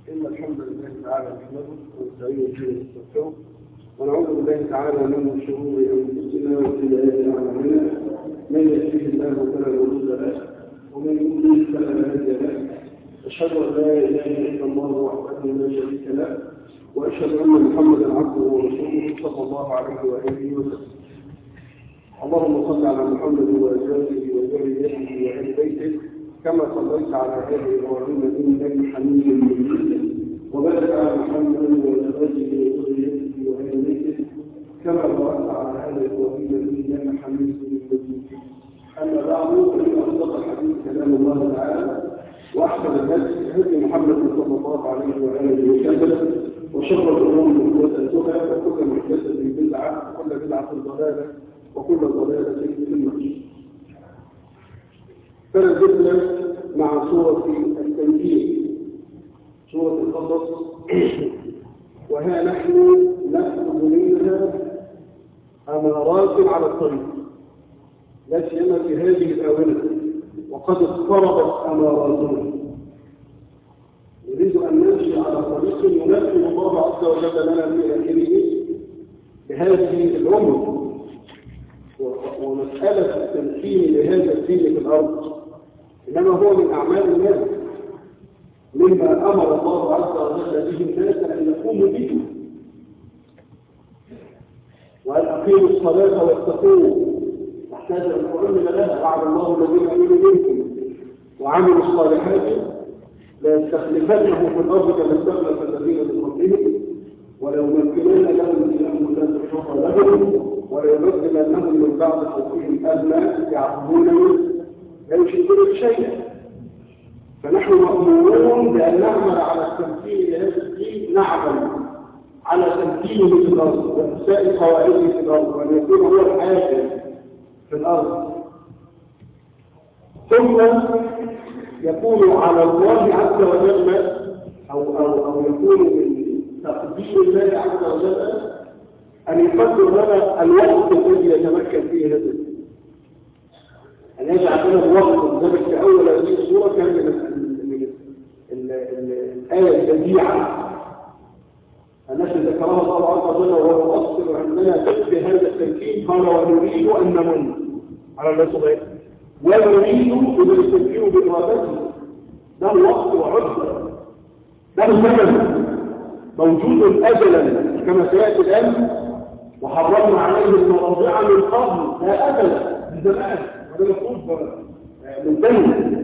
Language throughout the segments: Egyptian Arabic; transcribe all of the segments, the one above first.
إن الحمد لله تعالى نحمده ونستعينه به ونستغفره ونعوذ بالله تعالى من شرور أنفسنا وسيئات أعمالنا من يهده الله فلا مضل له ومن يضلل فلا هادي له أشهد أن لا إله إلا الله وحده لا شريك له وأشهد أن محمدا عبده ورسوله صلى الله عليه وآله وسلم اللهم صل على محمد وأزواجه وذريته وأهل بيته كما صليت على آل إبراهيم إنك حميد مجيد وبارك على محمد وأزواجه وذريته وأهل بيته كما باركت على آل إبراهيم إنك حميد مجيد أما بعد فإن أصدق الحديث كلام الله تعالى وأحسن الهدي هدي محمد صلى الله عليه وآله وسلم وشر الأمور محدثاتها وكل محدثة بدعة وكل بدعة ضلالة وكل ضلالة في النار فنزلنا مع سورة التنجيل سورة القصص وها نحن نأخذ منها أمارات على الطريق لا سيما في هذه الآونة وقد اقتربت أماراتنا نريد أن نمشي على طريق ينفذ الله عز وجل لنا في آخره بهذه الأمة ومسألة التمكين لهذا الدين في الأرض إنما هو من أعمال الناس مما أمر الله عز وجل به الناس أن يقوموا به وأن أقيموا الصلاة واتقوه تحتاج أن تعمل لها وعد الله الذين آمنوا منكم وعملوا الصالحات ليستخلفنهم في الأرض كما استخلف الذين من قبلهم وليمكنن لهم دينهم لا تشرك لهم وليبدلنهم من بعد خوفهم أمنا يعبدونني لا يشركون بشيئا فنحن مأمورون بأن نعمل على التمكين لهذا الدين نعمل على تمكينه في الأرض وإحساء قواعده في الأرض وأن يكون هو الحاكم في الأرض ثم يكون على الله عز وجل أو, أو, أو يكون من تقدير الله عز وجل أن يقدر لنا الوقت الذي يتمكن فيه هذا الدين أن يجعل لنا الوقت ذلك في أول هذه الصورة كان من الآية البديعة التي ذكرها الله عز وجل وهو مؤثر عندنا في هذا التمكين قال ونريد أن نمن على الناس غير ونريد أن يستمكنوا بإرادته ده الوقت وعدة ده الزمن موجود أجلا كما سيأتي الآن وحرمنا عليه المراضع من قبل لا أجل من زمان وده مفروض من بين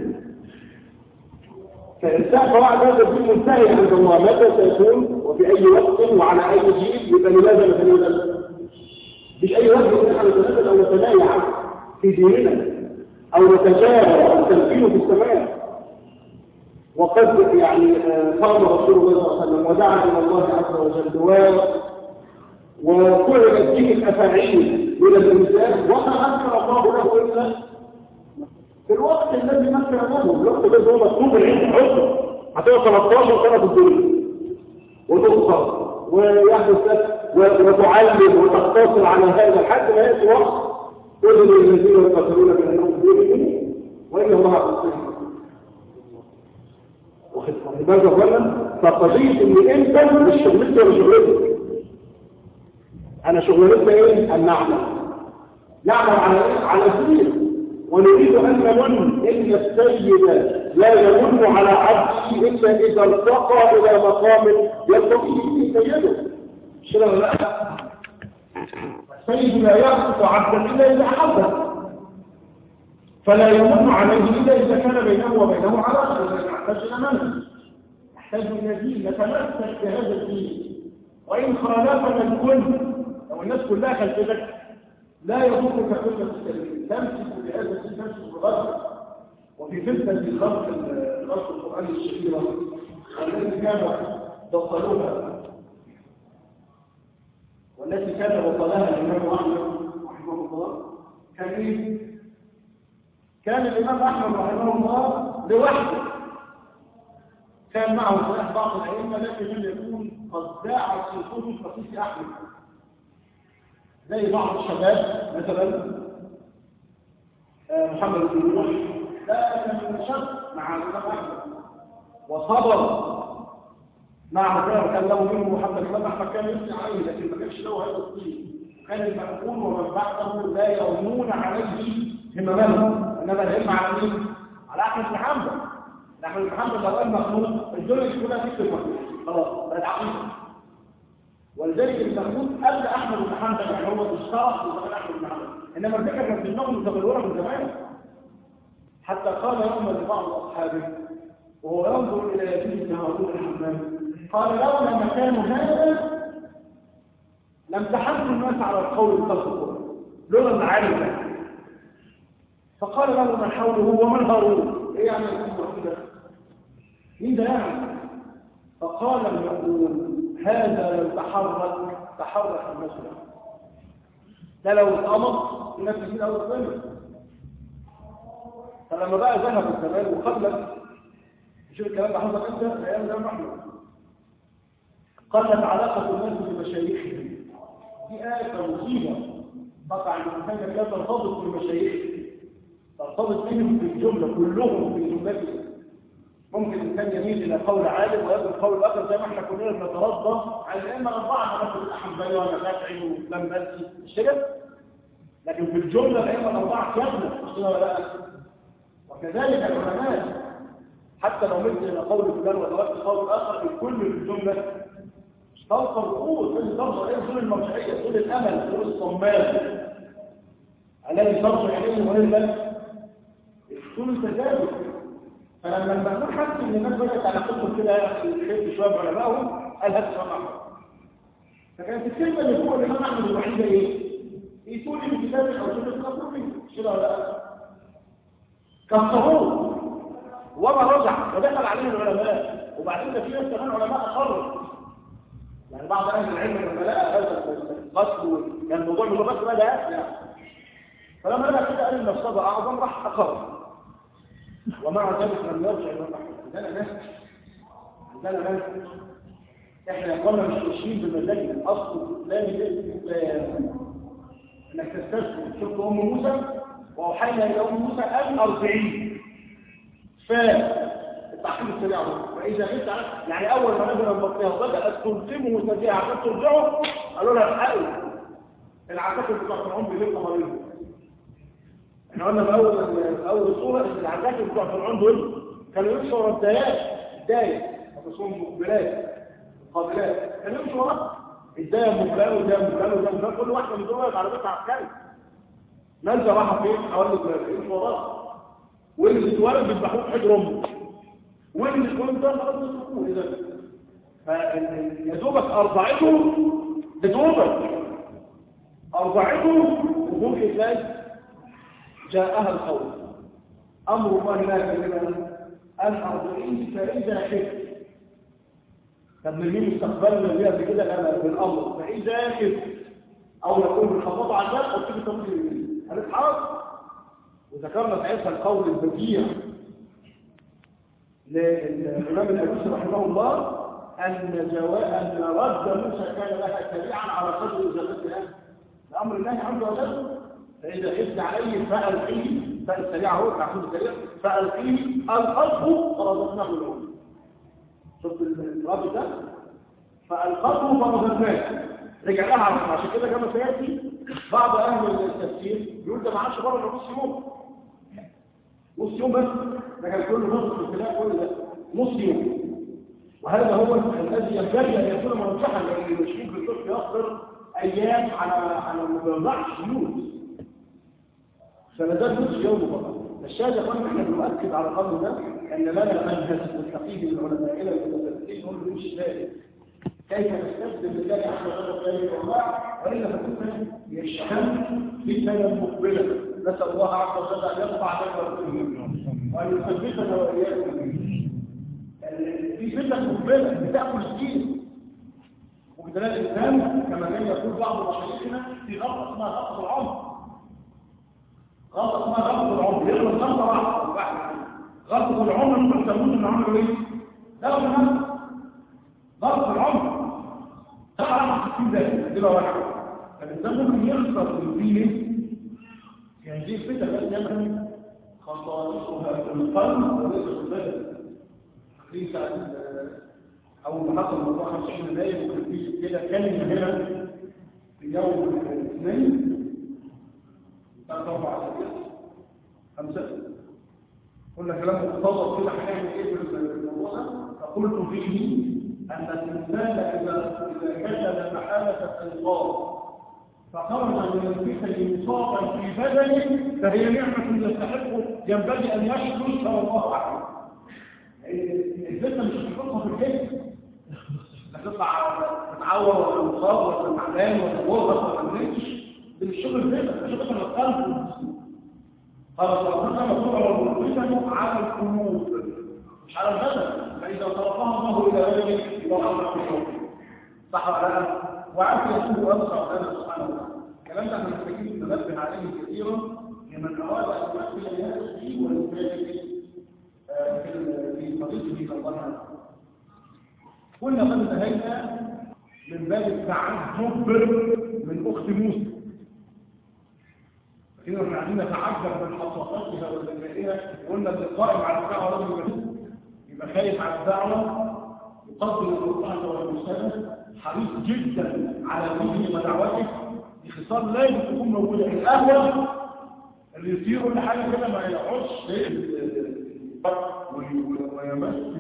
فإنسان قواعد هذا الدين منتهي عند الله متى سيكون وفي أي وقت وعلى أي جيل يبقى لماذا نتنازل؟ مش أي وقت نحن نتنازل أو نتنايع في ديننا أو نتجاهل أو تنفيذ في السماء وقد يعني قام رسول الله صلى الله عليه وسلم ودعا إلى الله عز وجل وفعلت به الأفاعيل من الإنسان وما أنكر الله له إلا في الوقت الذي مكن له الوقت الذي هو مطلوب العلم حكم هتبقى 13 سنة في الدنيا وتبصر ويحدث وتعلم وتقتصر على هذا الحد ما يأتي وقت قل للذين يقاتلون بأنهم ظلموا وإن الله قصير واخد بالك ولا فقضية ان انت مش شغلتي ولا شغلتك انا شغلتنا ايه ان نعمل نعمل على ايه على الدين ونريد ان نمن ان السيد لا يمن على عبده الا اذا ارتقى الى مقام يرتقي به سيده شنو لا السيد لا يرتقى عبدا الا اذا حبه فلا يمن عليه الا اذا كان بينه وبينه علاقه يحتاج الى من يحتاج الى دين نتمسك بهذا الدين وان خالفنا الكل لو الناس كلها خلفتك لا يضرك كل السلمين تمسك بهذا الدين تمسك بغضب وفي فتنه خلق خلق القران الشهيره والتي كان بطلوها والتي كان بطلها الامام احمد رحمه الله كان ايه كان الإمام أحمد رحمه الله لوحده كان معه صلاح بعض الأئمة لكن لم يكون قد داعى في كتب قصيص أحمد زي بعض الشباب مثلا محمد بن نوح لا كان شاب مع الإمام أحمد وصبر نعم كان كان له منه محمد الإمام أحمد كان يثني عليه لكن ما كانش له هذا الطين كان المأمون ومن بعده لا يرمون عليه هممهم إنما الهم على مين؟ على أحمد بن حنبل أحمد بن حنبل لو قال مخلوق الدنيا دي كلها تكتب مخلوق خلاص بقت عقيدة ولذلك المخلوق قبل أحمد بن حنبل يعني هو اشترك وقال أحمد بن حنبل إنما الفكرة كانت في النوم متغيرة من زمان حتى قال يوم لبعض أصحابه وهو ينظر إلى يزيد بن هارون الحمام قال لولا مكان هذا لم تحمل الناس على القول القصر لولا المعالم ده فقال له من حوله ومن هارون ايه يعني يكون ده مين ده يعني فقال يقول هذا لو تحرك تحرك الناس ده لو اتقمص الناس كتير قوي الثانيه فلما بقى ذهب الزمان وقبل شوف الكلام ده حصل امتى في ايام الامام احمد قلت علاقه الناس بمشايخهم دي آية مصيبة قطع الإنسان لا ترتبط بمشايخه ترتبط بهم في الجملة كلهم في جملته ممكن الإنسان يميل إلى قول عالم ويقول قول آخر زي ما احنا كلنا بنترضى على الأئمة الأربعة مثلا الأحمدي وأنا شافعي وإسلام مالكي مش كده؟ لكن في الجملة الأئمة الأربعة كاملة مش كده ولا لا؟ وكذلك العلماء حتى لو ملت إلى قول فلان وتوقف قول آخر الكل في الجملة فوق الرؤوس اللي ترجع اليه طول المرجعيه طول الامل طول الصمام الذي ترجع اليه والا طول التجارب فلما المأمون حس ان الناس بدات على قصه كده يحب شويه بعلمائهم قال هات الامام احمد فكانت الكلمه اللي فوق الامام احمد الوحيده ايه؟ يقول لي كتاب او سنه القصر كده ولا لا؟ كسروه وما رجع ودخل عليه العلماء وبعدين ده في ناس كمان علماء اقروا يعني بعض اهل العلم لما لقى هذا القتل كان الموضوع من بس بدا لا فلما لقى كده قال المفسده اعظم راح اقر ومع ذلك لم يرجع الى عندنا ناس عندنا ناس احنا يا اخوانا مش ماشيين بمزاج الاصل الاسلامي انك تستسلم شفت ام موسى واوحينا الى ام موسى ان ارجعيه ف التحكيم السريع واذا انت يعني اول ما نزل المطيه وبدات تلزمه سريعا عشان ترجعه قالوا لها الحقوا العساكر بتوع فرعون بيلقوا مريض احنا قلنا في اول في اول صوره ان العساكر بتوع فرعون دول كانوا يمشوا ورا الدايات الدايات اسمهم مقبلات قابلات كانوا يمشوا ورا الدايه مقبله والدايه مقبله والدايه مقبله كل واحده من دول على بيت عسكري نازله رايحه فين حوالي يمشوا وراها واللي بيتولد بيذبحوه في حجر امه واللي يكون ده خلاص يسكوه اذا فيا دوبك ارضعته بدوبك ارضعته وممكن تلاقي جاءها الخوف امر الله لا كلمه ان ارضعيه فاذا خفت طب من مين استقبلنا بيها بكده انا بالامر فاذا خفت او يكون بالخطاب على الناس او تيجي تمضي هنتحرك وذكرنا ساعتها القول البديع للإمام الأبيس رحمه الله أن جواء أن رد موسى كان لها تبيعا على قدر إجابتها لأمر الله عز وجل فإذا خفت عليه فألقيه فالسريع هو تعقيد السريع فألقيه ألقته فرزقناه العلم شفت الرد ده فألقته فرزقناه رجع لها على عشان كده كما سيأتي بعض أهل التفسير يقول ده ما عادش بره نص يوم نص يوم بس ده كان كل نص الخلاف كل ده نص يوم وهذا هو الذي ينبغي ان يكون مرجحا لان المشروع في الطفل يصبر ايام على على ما بيضعش يوت فنزال نص يوم فقط الشاهد يا اخوان احنا بنؤكد على الامر ده ان لنا منهج مستقيم للعلماء الى المتفلسفين هم مش ذلك كيف نستخدم لله عز وجل في هذه الله والا فكنا يشهد فتنه مقبله نسال الله عز وجل ان يرفع ذكر وان يثبتنا واياكم في فتنه مقبله بتاكل الدين وكذلك الانسان كما كان يقول بعض مشايخنا في غلطه اسمها غلطه العمر غلطه اسمها غلطه العمر يغلط غلطه واحده غلطه العمر ممكن تقول ان عمره ايه؟ لا لا ضغط العمر تعرف في ذلك دي واحده فالانسان ممكن يخسر في دينه يعني دي الفتنه بس يعمل خصائصها في القلب وليس في البدن في ساعه أول ما حصل موضوع 25 يناير وكان في كده كلمة هنا في يوم الاثنين ثلاث أربع أسابيع خمسة قلنا كلام مقتضى كده هنعمل إيه في الموضوع ده فقلت فيه أن الإنسان إذا إذا كشف محالة الإنقاذ فخرج من الفتن مصابا في بدنه فهي نعمة يستحق ينبغي أن يشكر شاء الله عليه الفتنة مش هتحطها في الجسم هتطلع تتعور ولا مصاب ولا تعبان ولا غرة ولا منش ده مش شغل الفتنة ده شغل القلب قال صلى الله عليه وسلم تضرب الفتن على القلوب مش على البدن فإذا صرفها الله إلى بدنه يبقى الله في الشغل صح ولا لا؟ وعارف يسوع أبصر لنا سبحانه وتعالى الكلام ده احنا محتاجين ننبه عليه كثيرا لمن أراد أن يؤثر لنفسه ولذلك في طريقه إلى الله قلنا قد انتهينا من باب التعجب من أخت موسى كده احنا عايزين نتعجب من حصواتها وذكائها قلنا ان القائم على الدعوه لازم يبقى يبقى خايف على الدعوه يقدر القرآن والمسلمة حريص جدا على دينه ودعوته بخصال لازم تكون موجودة في القهوة اللي يطيروا لحاجة كده ما يقعدش ويمس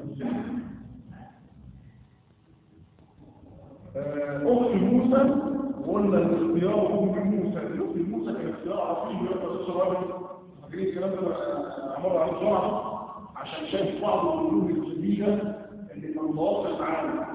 أخت موسى قلنا الاختيار أم موسى الأخت موسى كان اختيار عظيم يقدر يصير فاكرين الكلام ده عمر عليه بسرعة عشان شايف بعض القلوب الجديدة اللي كان متواصل معانا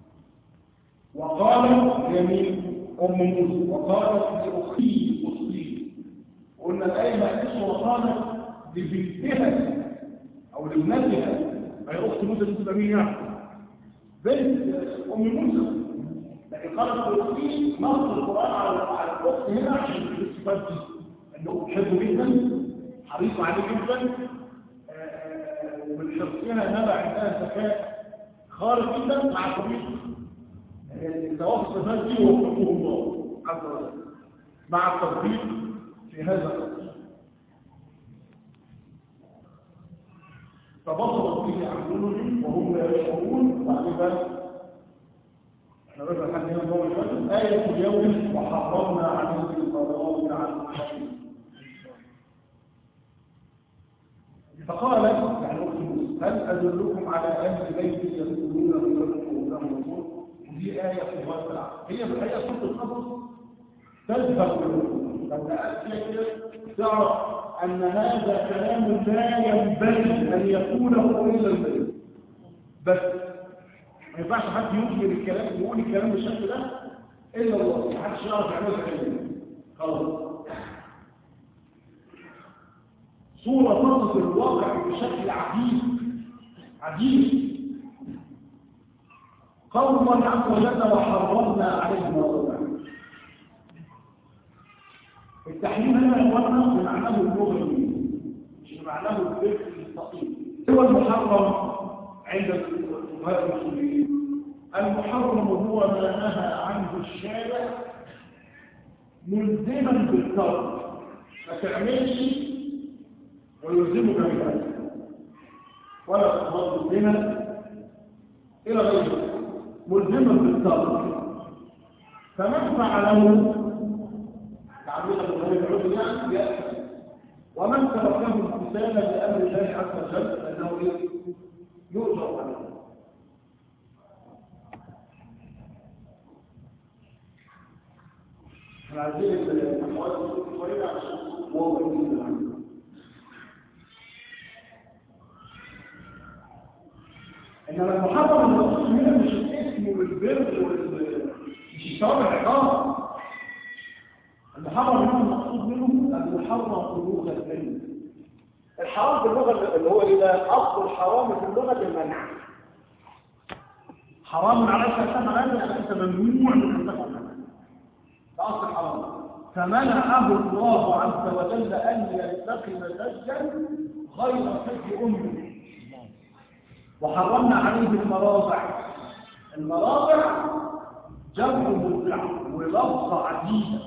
وقال يمين أم موسى وقالت لأختي أختي قلنا الآية مأتس وقالت لبنتها أو لابنتها أي أخت موسى تبقى مين يعني بنت أم موسى لكن قالت لأختي نص القرآن على على الأخت هنا عشان الصفات دي أنه بتحبه جدا حريص عليه جدا ومن حرصها نبع عندها ذكاء خارج جدا مع طريق التوافق الصفات دي وفقه الله عز وجل مع التطبيق في هذا الأمر فبصرت به عن ظلم وهم لا يشعرون وعلى احنا بقى لحد هنا الموضوع الفاتح آية اليوم وحرمنا عليه الصلاة عن الحديث فقال يعني أخت موسى هل أدلكم على أهل بيت يقولون لكم لهم رسول ودي آية في واسعة هي في الحقيقة سورة القصص تذهب لما أتيت تعرف أن هذا كلام لا ينبغي أن يكون هو إلا البيت بس ما ينفعش حد يجمل الكلام يقول الكلام بالشكل ده إلا الله ما حدش يعرف يعملها كلام خلاص صورة تصف الواقع بشكل عجيب عجيب قول الله عز وجل وحرمنا عليهم الرضا التحريم هنا اخوانا بمعناه اللغوي مش بمعناه الفقه المستقيم هو المحرم عند الفقهاء المسلمين المحرم هو ما نهى عنه الشارع ملزما بالترك ما تعملش ويلزمك بذلك ولا تقبض الزنا الى غيره ملزما بالترك فمن فعله تعبير الغير العلوي يعني يأتي ومن تركه امتثالا لامر الله عز وجل فانه يؤجر عليه احنا عايزين الاخوات شويه عشان واضح جدا انما المحرم المقصود هنا مش الاسم والبر مش الشرع العقاب المحرم هنا المقصود منه المحرم بلغه العلم الحرام في اللغه اللي هو ايه ده اصل الحرام في اللغه المنع حرام عليك ان هذا انت ممنوع من ان تفعل ده اصل الحرام فمنعه الله عز وجل ان يلتقم سجا غير سج امه وحرمنا عليه المراضع المراضع جمع مرضع ولفظة عديدة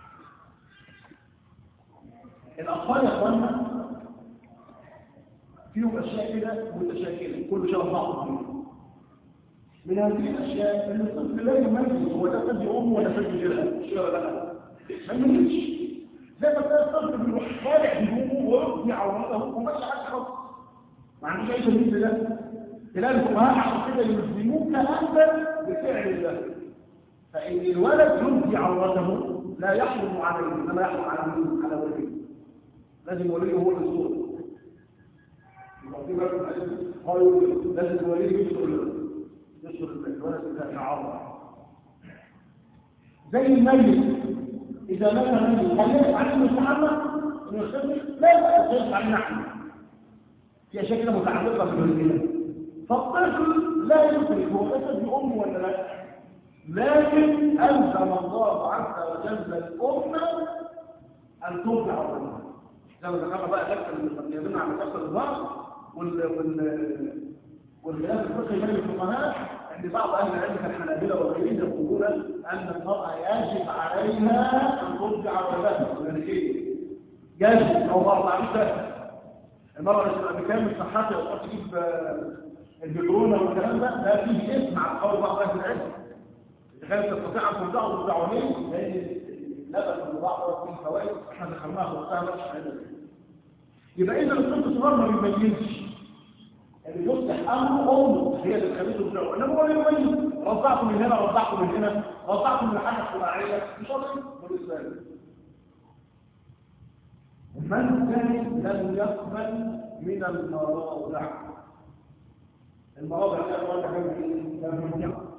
الأطفال يا أخوانا في فيهم اشياء كده متشاكله كل شيء بعض من هذه الاشياء ان الطفل لا يميز هو ده ثدي امه ولا ثدي غيرها مش ولا لا ما يميزش زي ما تلاقي الطفل بيروح خالع هدومه ويرضي عورته وماشي على خط ما عندوش اي تمييز ده تلاقي الفقهاء عشان كده يلزموك انت بفعل الله فان الولد يرضي عورته لا يحرم عليه انما يحرم على مين على وليه لازم وليه هو اللي يصور لازم وليه يصور يصور الولد اذا تعرض زي الميت اذا مات ميت هل يجب عليه المستحمى انه يغتسل لا لا يجب عليه نحن في اشياء كده متعلقه بالوليه فالطفل لا يدرك هو جسد امه ولا لا لكن ألزم الله عز وجل الأمة أن ترجع الأمة زي ما ذكرنا بقى لك المقيمين على كسر الظهر وال وال والخلاف الفقهي بين الفقهاء ان بعض اهل العلم كالحنابلة وغيرهم يقولون ان المرأة يجب عليها ان ترجع ولدها الملكية يجب او بعض عائشة المرأة اللي تبقى بكامل صحتها وتروح تجيب البترونة والكلام ده ده فيه اسم على قول بعض اهل العلم كانت تستطيع ان ترجعه بالدعوانين لان لبس الرضاعه فيه فوائد احنا دخلناها في وقتها مش حاجه يبقى اذا الطفل الصغير ما بيميزش اللي يفتح امره امه هي اللي خليته بتاعه انما هو اللي يميز رضعته من هنا رضعته من هنا رضعته من حاجه اجتماعيه مش راضي بالاسلام من ثاني لم يقبل من المراضع المراضع دي اخوان كان لم يقبل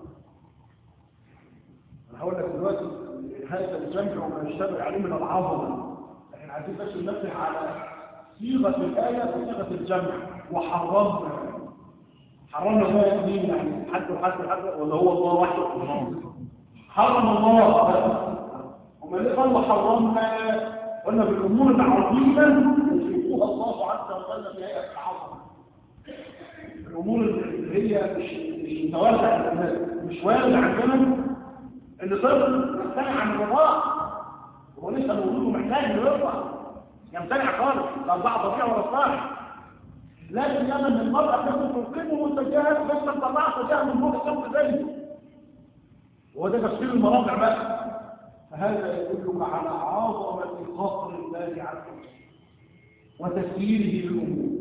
هقول لك دلوقتي هذا الجمع وما يشتبه عليه من العظمه احنا عايزين بس ننبه على صيغه الايه وصيغه الجمع وحرمنا حرمنا ده مين يعني حد وحد وحد ولا هو الله وحده حرم الله وما اللي قال وحرمنا قلنا بالامور العظيمه يشركوها الله عز وجل في هيئه العظمه الامور اللي هي مش مش متوازنه مش وارد عندنا ان طفل يمتنع عن الرضاع هو لسه مولوده محتاج انه يرضع يمتنع خالص لا رضاعه طبيعي ولا صالح لكن لما ان المراه تكون تلقمه متجهه بس تطلع تجاه من فوق الصوت زيه وهو ده تفسير المراجع بقى فهذا يدلك على عظمه خطر الله عز وجل وتسييره للامور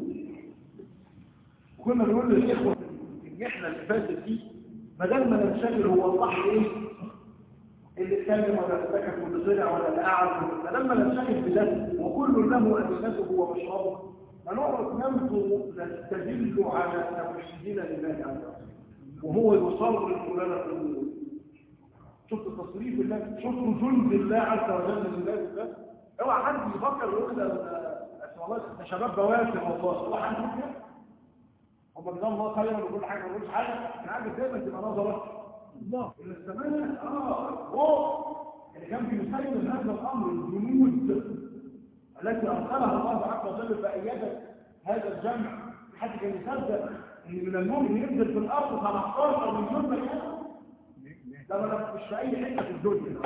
كنا بنقول للاخوه ان احنا اللي فاتت دي بدل ما ننشغل هو الصح ايه اللي اتكلم ولا اتكلم واللي طلع ولا اللي قعد فلما ننشغل بده وكل له ألسنته ومشربه فنقعد ننظر نستدل على توحيدنا لله عز وجل وهو يصرف لنا في الامور شفت تصريف الله شفت جند الله عز وجل لله ده اوعى حد يفكر يقول ده والله ده شباب بواسم والله هو حد يقول كده هم جزاهم الله خيرا وكل حاجه ما بيقولش حاجه انا عايز دايما تبقى نظرك الله إلى الزمان آه هو اللي كان بيسير هذا الأمر الجنود التي أرسلها الله عز وجل فأيدت هذا الجمع حتى كان يصدق إن من المؤمن ينزل في الأرض 15 مليون بني آدم ده ما مش في أي حتة في الدنيا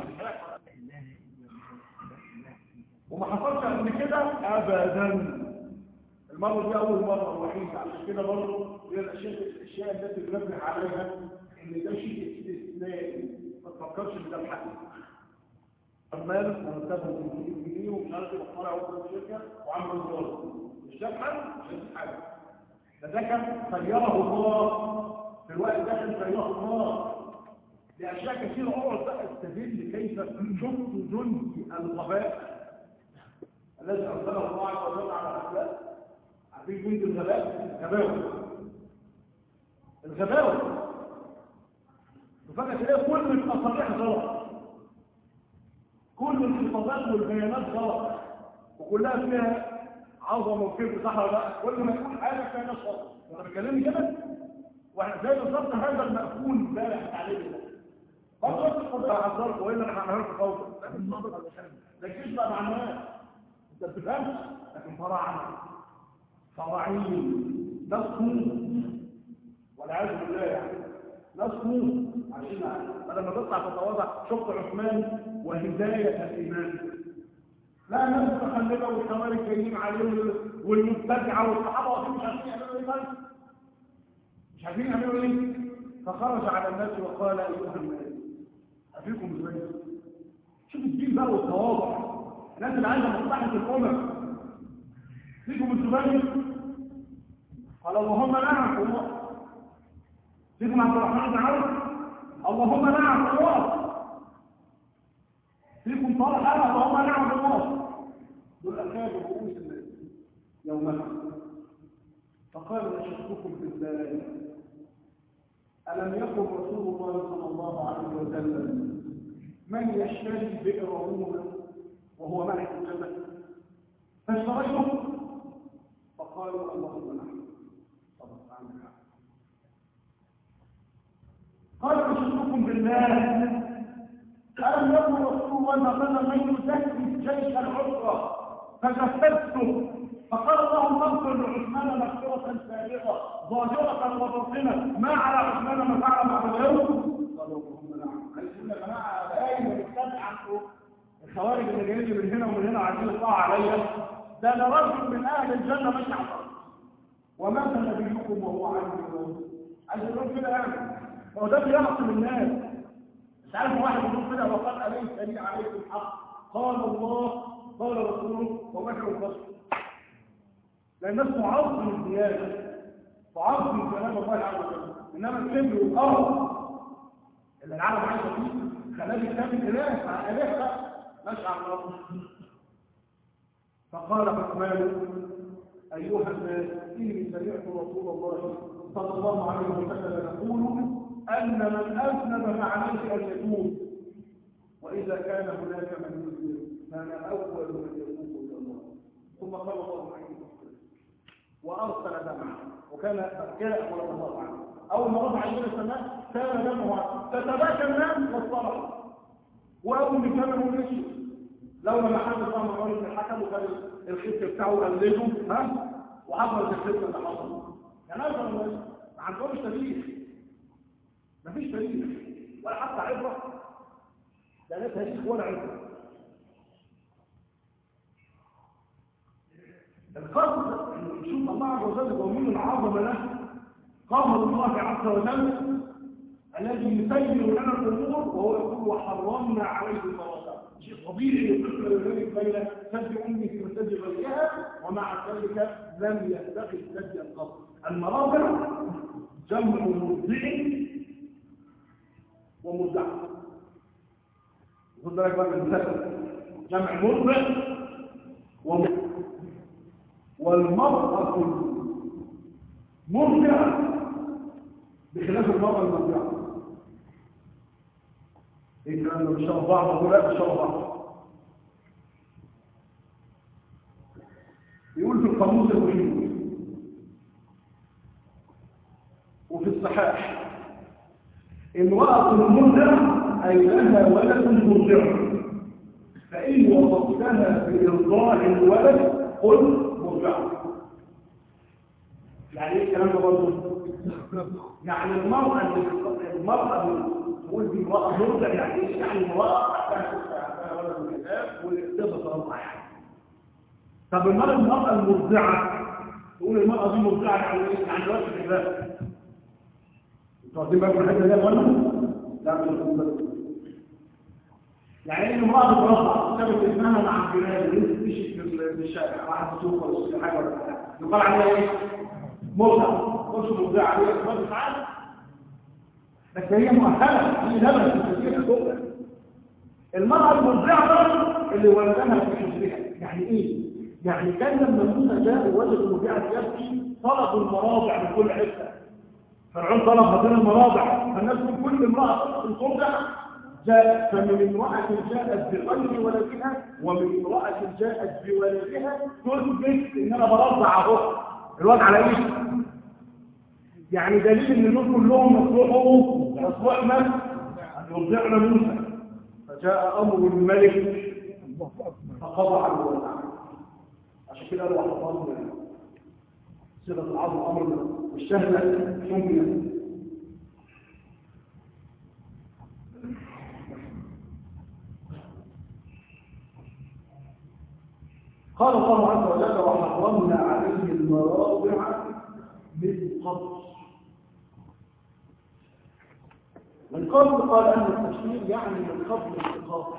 وما حصلش قبل كده أبدا المرة دي أول مرة وحيدة عشان كده برضه هي الأشياء الأشياء التي بنبه عليها ان ده شيء استثنائي ما تفكرش ان ده الحق عمال مرتبه 200 جنيه ومش عارف ايه طالع وسط الشركه وعمل ظلم مش ده الحل مش ده الحل ده ده كان خيره الله في الوقت ده كان خيره الله لاشياء كثيره اقعد بقى استدل كيف شفت جندي الغباء الذي ارسله الله عز وجل على الاخلاق عارفين جند الغباء الغباوه الغباوه وفجأة تلاقي كل التصاريح غلط كل الخطابات والبيانات غلط وكلها فيها عظمة وكبر صح ولا لا كل ما يكون حاجة فيها ناس غلط انت بتكلمني كده واحنا زي بالظبط هذا المقفول امبارح عليه ده برضه القضاء عذرك والا انا هعمل لك فوضى ده الجيش بقى مع الناس انت بتفهمش لكن فراعنه فراعين ناس والعياذ بالله يعني ناس عشان لما تطلع تتواضع شفت عثمان وهداية الإيمان لا الناس متخلفه والخوارج جايين عليه والمبتدعه والصحابه واقفين مش عارفين يعملوا ايه بس مش عارفين يعملوا ايه فخرج على الناس وقال ايها الناس افيكم ازاي شوف الدين بقى والتواضع الناس اللي عندها مصلحه الامم فيكم الزبير قال اللهم نعم الله فيكم عبد الرحمن بن عوف اللهم نعم الله فيكم طلحه اللهم نعم الله دول اكابر رؤوس الناس يومها فقالوا نشككم في الله ألم يكن رسول الله صلى الله عليه وسلم من يشتري بئر روما وهو ملك الجنة فاشتريته فقالوا اللهم نعم صدق عنك قالوا نشككم بالله ألم يكن رسول الله صلى الله عليه وسلم من يزكي الجيش العسرى فجسدته فقال اللهم اغفر لعثمان مغفرة سابقة ظاهرة وباطنة ما على عثمان ما فعل بعد اليوم قالوا اللهم نعم عايز يقول يا جماعة دايما بتتابع عنكم الخوارج اللي جايين من هنا ومن هنا وعايزين يطلعوا عليا ده انا رجل من اهل الجنة ماشي على الارض ومات نبيكم وهو عندي عايز يقول كده يعني هو ده بيحصل الناس مش عارف واحد يقول كده وقال اليس لي عليكم حق قال الله قال رسوله ومكر البشر لأن الناس معظم الزيادة معظم كلام الله عز وجل إنما الكبر والأرض اللي العالم عايشة فيه خلاه يكتب إله مع إله بقى ماشي على الأرض فقال عثمان أيها الناس إني سمعت رسول الله صلى الله عليه وسلم يقول أن من أذنب فعليه أن يتوب وإذا كان هناك من يذنب فأنا أول من يتوب إلى الله ثم قال الله عليه وسلم وأرسل دمعه وكان كان رضي الله عنه أول ما رفع إلى السماء كان دمه تتباكى الناس والصلاة وأول ما كان مشي لولا ما حد صام عمر بن الحكم وكان الخيط بتاعه قلده ها وحصلت الخيط اللي حصل يعني أنا ما عندهمش تاريخ مفيش تاريخ ولا حتى عبرة لا لا تاريخ ولا عبرة القصد نشوف الله عز وجل ومن العظمه له قام الله عز وجل الذي يسير لنا الامور وهو يقول وحرمنا عليه المواضع شيء طبيعي يقول ذلك بين سد امه وسد غيرها ومع ذلك لم يتخذ سد القصد المراضع جمع مرضع ومرضع خد بالك بقى من المثال جمع مرضع ومرضع والمرأة مرضعة بخلاف المرأة المرضعة ايه الكلام ده مش شبه بعض ولا لا شبه بعض يقول في القاموس المحيط وفي الصحاح امرأة مرضعة أي لها ولد مرضع فإن وصفتها بإرضاع الولد قل مرضعة يعني ايه الكلام ده برضه يعني المرأة اللي المرأة اللي تقول دي امرأة مرضع يعني ايه يعني امرأة عشان ولد الكتاب والاقتضى طلبها يعني طب المرأة المرأة المرضعة تقول المرأة دي مرضعة يعني ايه يعني دلوقتي الكتاب انتوا واخدين بالكم من الحته دي ولا لا مش واخدين بالكم يعني ايه امرأة بترفع كتابة اسمها مع الجيران اللي تمشي في الشارع واحد سوق ولا حاجة ولا حاجة يقال عليها ايه؟ مرضع مش مرضع عليها اسمها تعالى بس هي مؤهلة هي لبس في تسجيل السوق المرأة المرضعة اللي ولدها في حجرها يعني ايه؟ يعني كان لما موسى جاء ووجد المرضعة يبكي طلبوا المراضع من كل حتة فرعون طلب هذين المراضع فالناس من كل امرأة ترضع جاء فمن امرأة جاءت بغير ولدها ومن امرأة جاءت بولدها تثبت ان انا برضع اهو الوضع على ايه؟ يعني دليل ان دول كلهم مصلوحوا مصلوحنا ان يرضعنا موسى فجاء امر الملك فقضى على الوضع عشان كده قالوا حفظنا صيغه العظم امرنا والشهاده ممكن قال الله عز وجل وحرمنا عليه المراضع من قبل من قبل قال أن التفسير يعني من قبل الانتقاص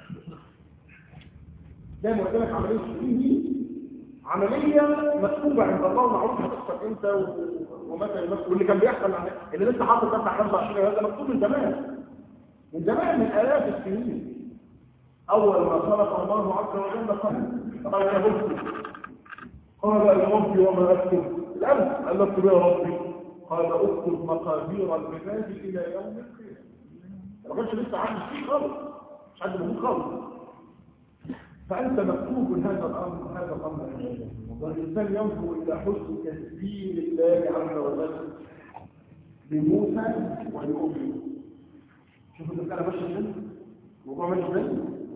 زي ما قلت لك عملية الشهيد عملية مكتوبة عند الله معروف هتحصل امتى و- ومتى يمثل واللي كان بيحصل عن- اللي لسه حاطط ده بتاع 25 هذا مكتوب من زمان من زمان من آلاف السنين أول ما خلق الله عز وجل قال قال يا ربي قال يا ربي وما أكتب الأمس قال اكتب يا ربي قال اكتب مقادير العباد إلى يوم القيامة ما كانش لسه عندي شيء خالص مش عندي موجود خالص فأنت مكتوب هذا الأمر هذا الأمر والإنسان ينظر إلى حسن تسبيل الله عز وجل لموسى ولأمه شوفوا الكلام ماشي ازاي الموضوع ماشي ازاي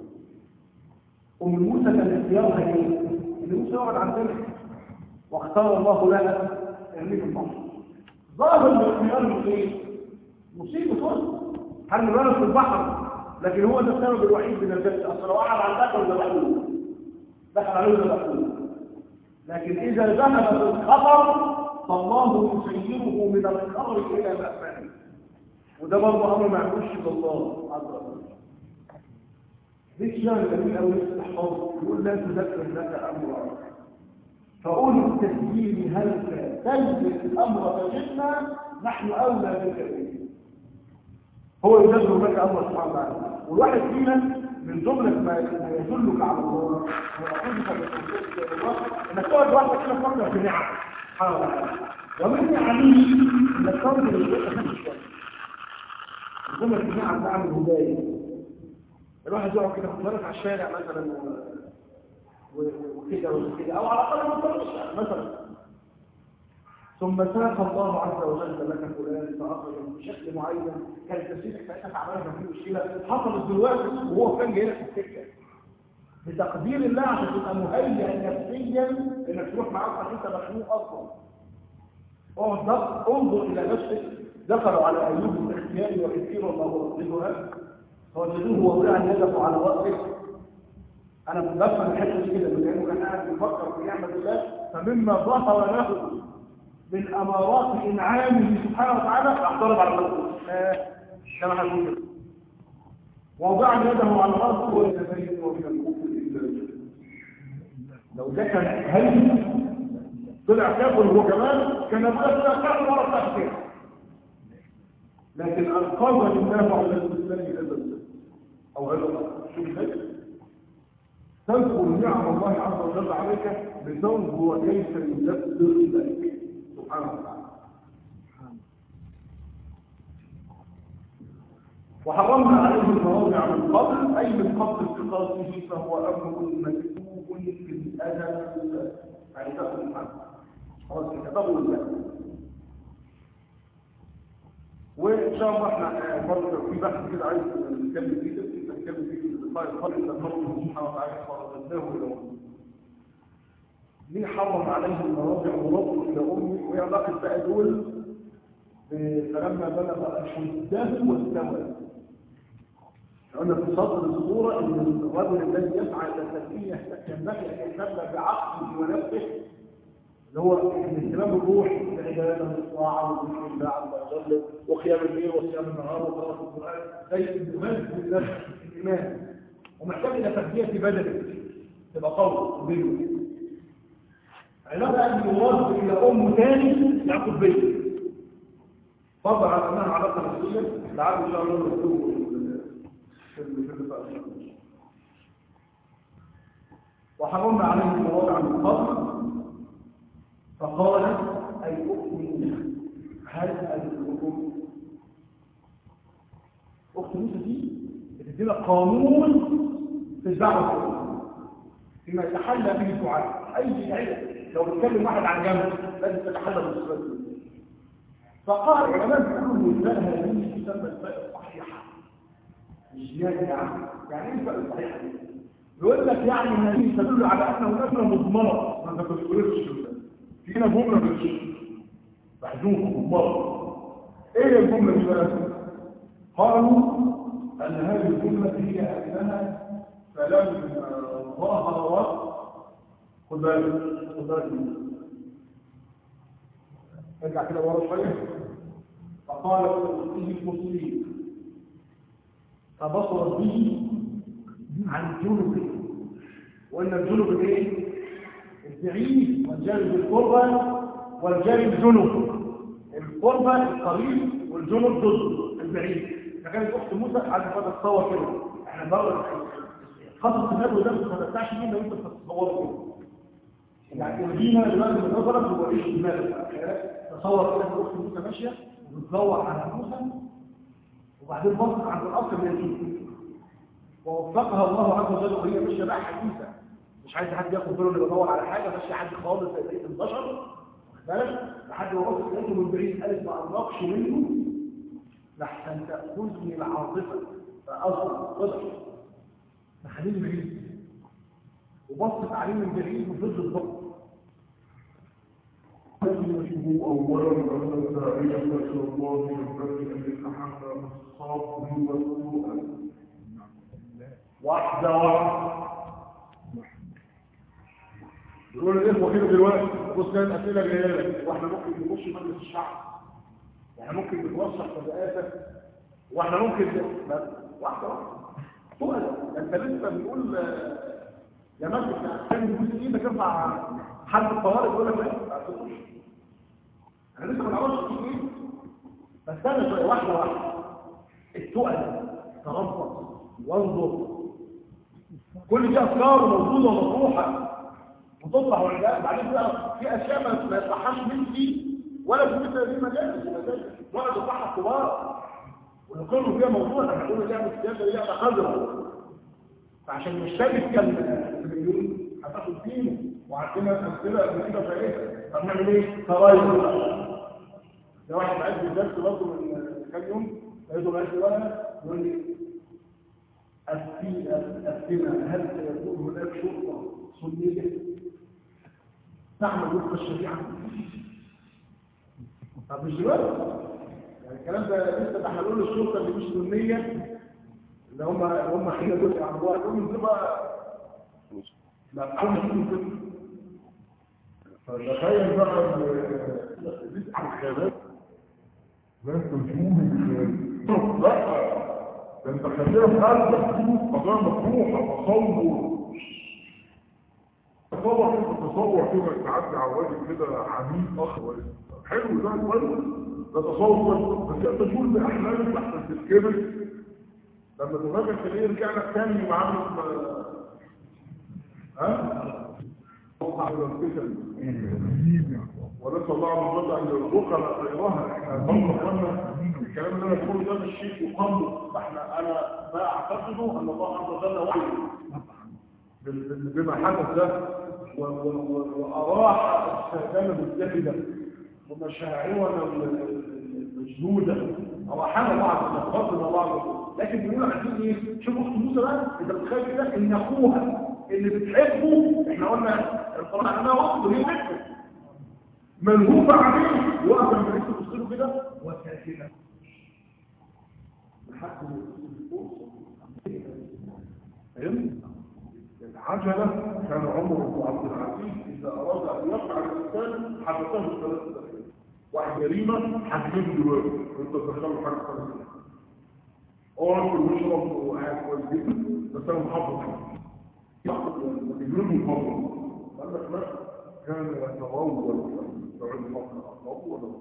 ام موسى كان اختيارها ايه ان موسى يقعد عن ذلك واختار الله لها ارميه البحر ظاهر الاختيار ايه مصيبه فرصه هل نرمي في البحر لكن هو ده السبب الوحيد من الجد اصل لو قعد على البحر ذبحوه دخل عليه ذبحوه لكن اذا ذهب في الخطر فالله يسيره من الخطر الى مأمنه وده برضه امر ما يعملوش الا الله عز وجل ليش يعني جميل قوي الاستحفاظ يقول لا تذكر لك امر فقول التسجيل هل تنزل الامر فجدنا نحن اولى بالكثير هو يدبر لك امر سبحانه وتعالى والواحد فينا من جمله ما ما يدلك على الله ويعطيك بالتوفيق الله انك تقعد وقتك كده تفكر في نعم سبحانه وتعالى ومن نعمه انك تنظر للشيء خفيف شويه جمله النعم نعم الهدايه الواحد يقعد كده يتفرج على الشارع مثلا و- و- وكده وكده او على الاقل ما يتفرجش مثلا ثم ساق الله عز وجل لك فلان فاخرج بشكل معين كان تفسيرك ساعتها تعبان كان فيه مشكله حصلت دلوقتي وهو كان جاي لك في السكه بتقدير الله عشان تبقى مهيئ نفسيا انك تروح معاك عشان انت مخنوق اصلا اقعد ضغط انظر الى نفسك ذكروا على ايوب الاختياري وكثير الله ربها فوجدوه وضع يده على راسه انا بفهم الحته دي كده من لانه كان قاعد بيفكر في نعمه الله فمما ظهر له من امارات انعامه سبحانه وتعالى اعترض على نفسه آه، كما هنقول كده ووضع يده على راسه ويتبين ومن الكفر الا لو ده كان هيئ طلع كافر هو كمان كان بس كافر ورا التفكير لكن انقذ الله على الاسلام الى الاسلام او على شوف كيف تذكر نعم الله عز وجل عليك بتنظر كيف يدبر ذلك سبحانه وتعالى وحرمنا عليه المواضع من قبل اي من قبل اتخاذه فهو امر مكتوب في الازل يعني تاخذ عنه خلاص كتبه الله وان شاء الله احنا برضه في بحث كده عايز نتكلم فيه ده نتكلم فيه في اللقاء القادم لما الله سبحانه وتعالى فرضناه الى امه مين حرم عليه المراجع ورده الى امه وايه علاقه بقى دول فلما بلغ اشده واستوى قلنا في صدر الصورة ان الرجل الذي يسعى الى التنمية ينبغي ان يهتم بعقله ونفسه اللي هو الاهتمام بالروح بعباده والطاعه وذكر الله عز وجل وقيام الليل وصيام النهار وقراءه القران زي المهز بالنفس الايمان ومحتاج الى تغذيه بدنك تبقى قوي بيه علاقه ان يوصل الى ام ثاني يعقد بيه فضل على انها علاقه نفسيه لعل ان شاء الله نكتبه في ال- في اللقاء وحرمنا عليه المواضع من قبل فقال أي أؤمن هل أدلكم أخت موسى دي بتدينا قانون في الدعوة فيما يتحلى به الدعاء أي علم لو بيتكلم واحد عن جنب لازم تتحلى بالصفات دي فقال العلماء بيقولوا ان هذه تسمى الفاء الصحيحه مش زياده يعني يعني ايه الفاء الصحيحه دي؟ يقول لك يعني ان هذه تدل على انه نفسه مضمره ما انت ما تقولش فينا جمله مش محذوفه مضمره ايه الجمله دي بقى؟ قالوا ان هذه الجمله هي انها فلما ظهرت خد بالك خد بالك ارجع كده ورا شويه فقال فيه المسلمين فبصر به عن جنب وان الجنب ايه البعيد والجانب القربى والجانب الجنب القربى القريب والجنب ضد البعيد فكانت اخت موسى عايزه تقعد تتصور كده احنا بره خطط النبي ده ما تفتحش مين لو انت بتتصور كده يعني ترجينا دلوقتي من نظرك هو ايش دماغك تصور كده الاخت موسى ماشيه وتدور على موسى وبعدين بصت عند الاصل اليمين ووفقها الله عز وجل وهي ماشيه بقى حديثه مش عايز حد ياخد باله اللي بدور على حاجه ماشي حد خالص زي بقيه البشر واخد بالك لحد ما بصت لقيته من بعيد قالت ما اقربش منه لحسن تاخذني العاطفه فاصبر صدق فخليني بعيد وبصت عليه من بعيد وفضلت الضغط نجده أولا أن داعية إلى الله ينبغي أن يتحمل الصبر والسوء واحدة واحدة يقول الإخوة كده دلوقتي بص كانت أسئلة جاية لك واحنا ممكن نخش مجلس الشعب واحنا ممكن نتوسع فضاءاتك واحنا ممكن لا، واحدة واحدة سؤال انت لسه بنقول آه، يا مجلس كان يقول ايدك ارفع حد الطوارئ يقول لك لا ما تخش انا لسه ما نعرفش في ايه بس استنى شويه واحده واحده التقل تربص وانظر كل دي افكار موجوده ومطروحه وتطلع ولا بعدين بقى في اشياء ما ما يصحاش منك ولا في مثل هذه المجالس المجالس ولا تصحى الكبار ونقر فيها موضوع احنا بنقول لعبه السياسه دي لعبه خضراء فعشان مش شايف كان المليون هتاخد فيه وعندنا امثله قبل كده فايه طب نعمل ايه؟ ترايح ده واحد قاعد في الدرس برضه من كام يوم لقيته قاعد ورقه يقول لي أفتينا أفتنا هل سيكون هناك شرطة سنية تعمل وفق الشريعة؟ طب مش دلوقتي يعني الكلام ده لسه ده حلول الشرطة اللي مش سنية اللي هم اللي هم حين جزء عن الله يقولوا دي بقى لا أول شيء كده فتخيل بقى الخيارات لا تنجوم لا ده انت خليها في قلبك قضايا مفتوحه تصور تصور كده تصور كده تعدي على وجه كده عميق اخر حلو ده كويس ده تصور كويس بس انت تقول باحلامك لحسن تتكبر لما دماغك تلاقيه يرجع لك تاني معامله ها؟ ونسأل الله عز وجل أن يرزقنا خيرها احنا برضه اخوانا الكلام اللي انا بقوله ده مش شيء يقمص احنا انا ما اعتقده ان الله عز وجل وحي بال- بال- بما حدث ده و- و- و- واراح استخدام الزهده ومشاعرنا المجنوده اراحنا بعض نفرضنا بعض لكن بيقولوا عايزين ايه شوف اخت موسى بقى انت متخيل كده ان اخوها اللي بتحبه احنا قلنا القران عنها وقت وهي بتحبه ملهوفة عليه وقف لما لسه تبص له كده وساكنة لحد ما فهمت؟ العجلة كان عمر بن عبد العزيز إذا أراد أن يفعل الإنسان حدثه ثلاث دقائق واحد جريمة حدثه دلوقتي وأنت تدخله حاجة ثانية أقعد واشرب وقاعد كويس جدا بس أنا محافظ عليه ويجرمه محافظ قال لك لا كان يتروض تعود الفقر أطول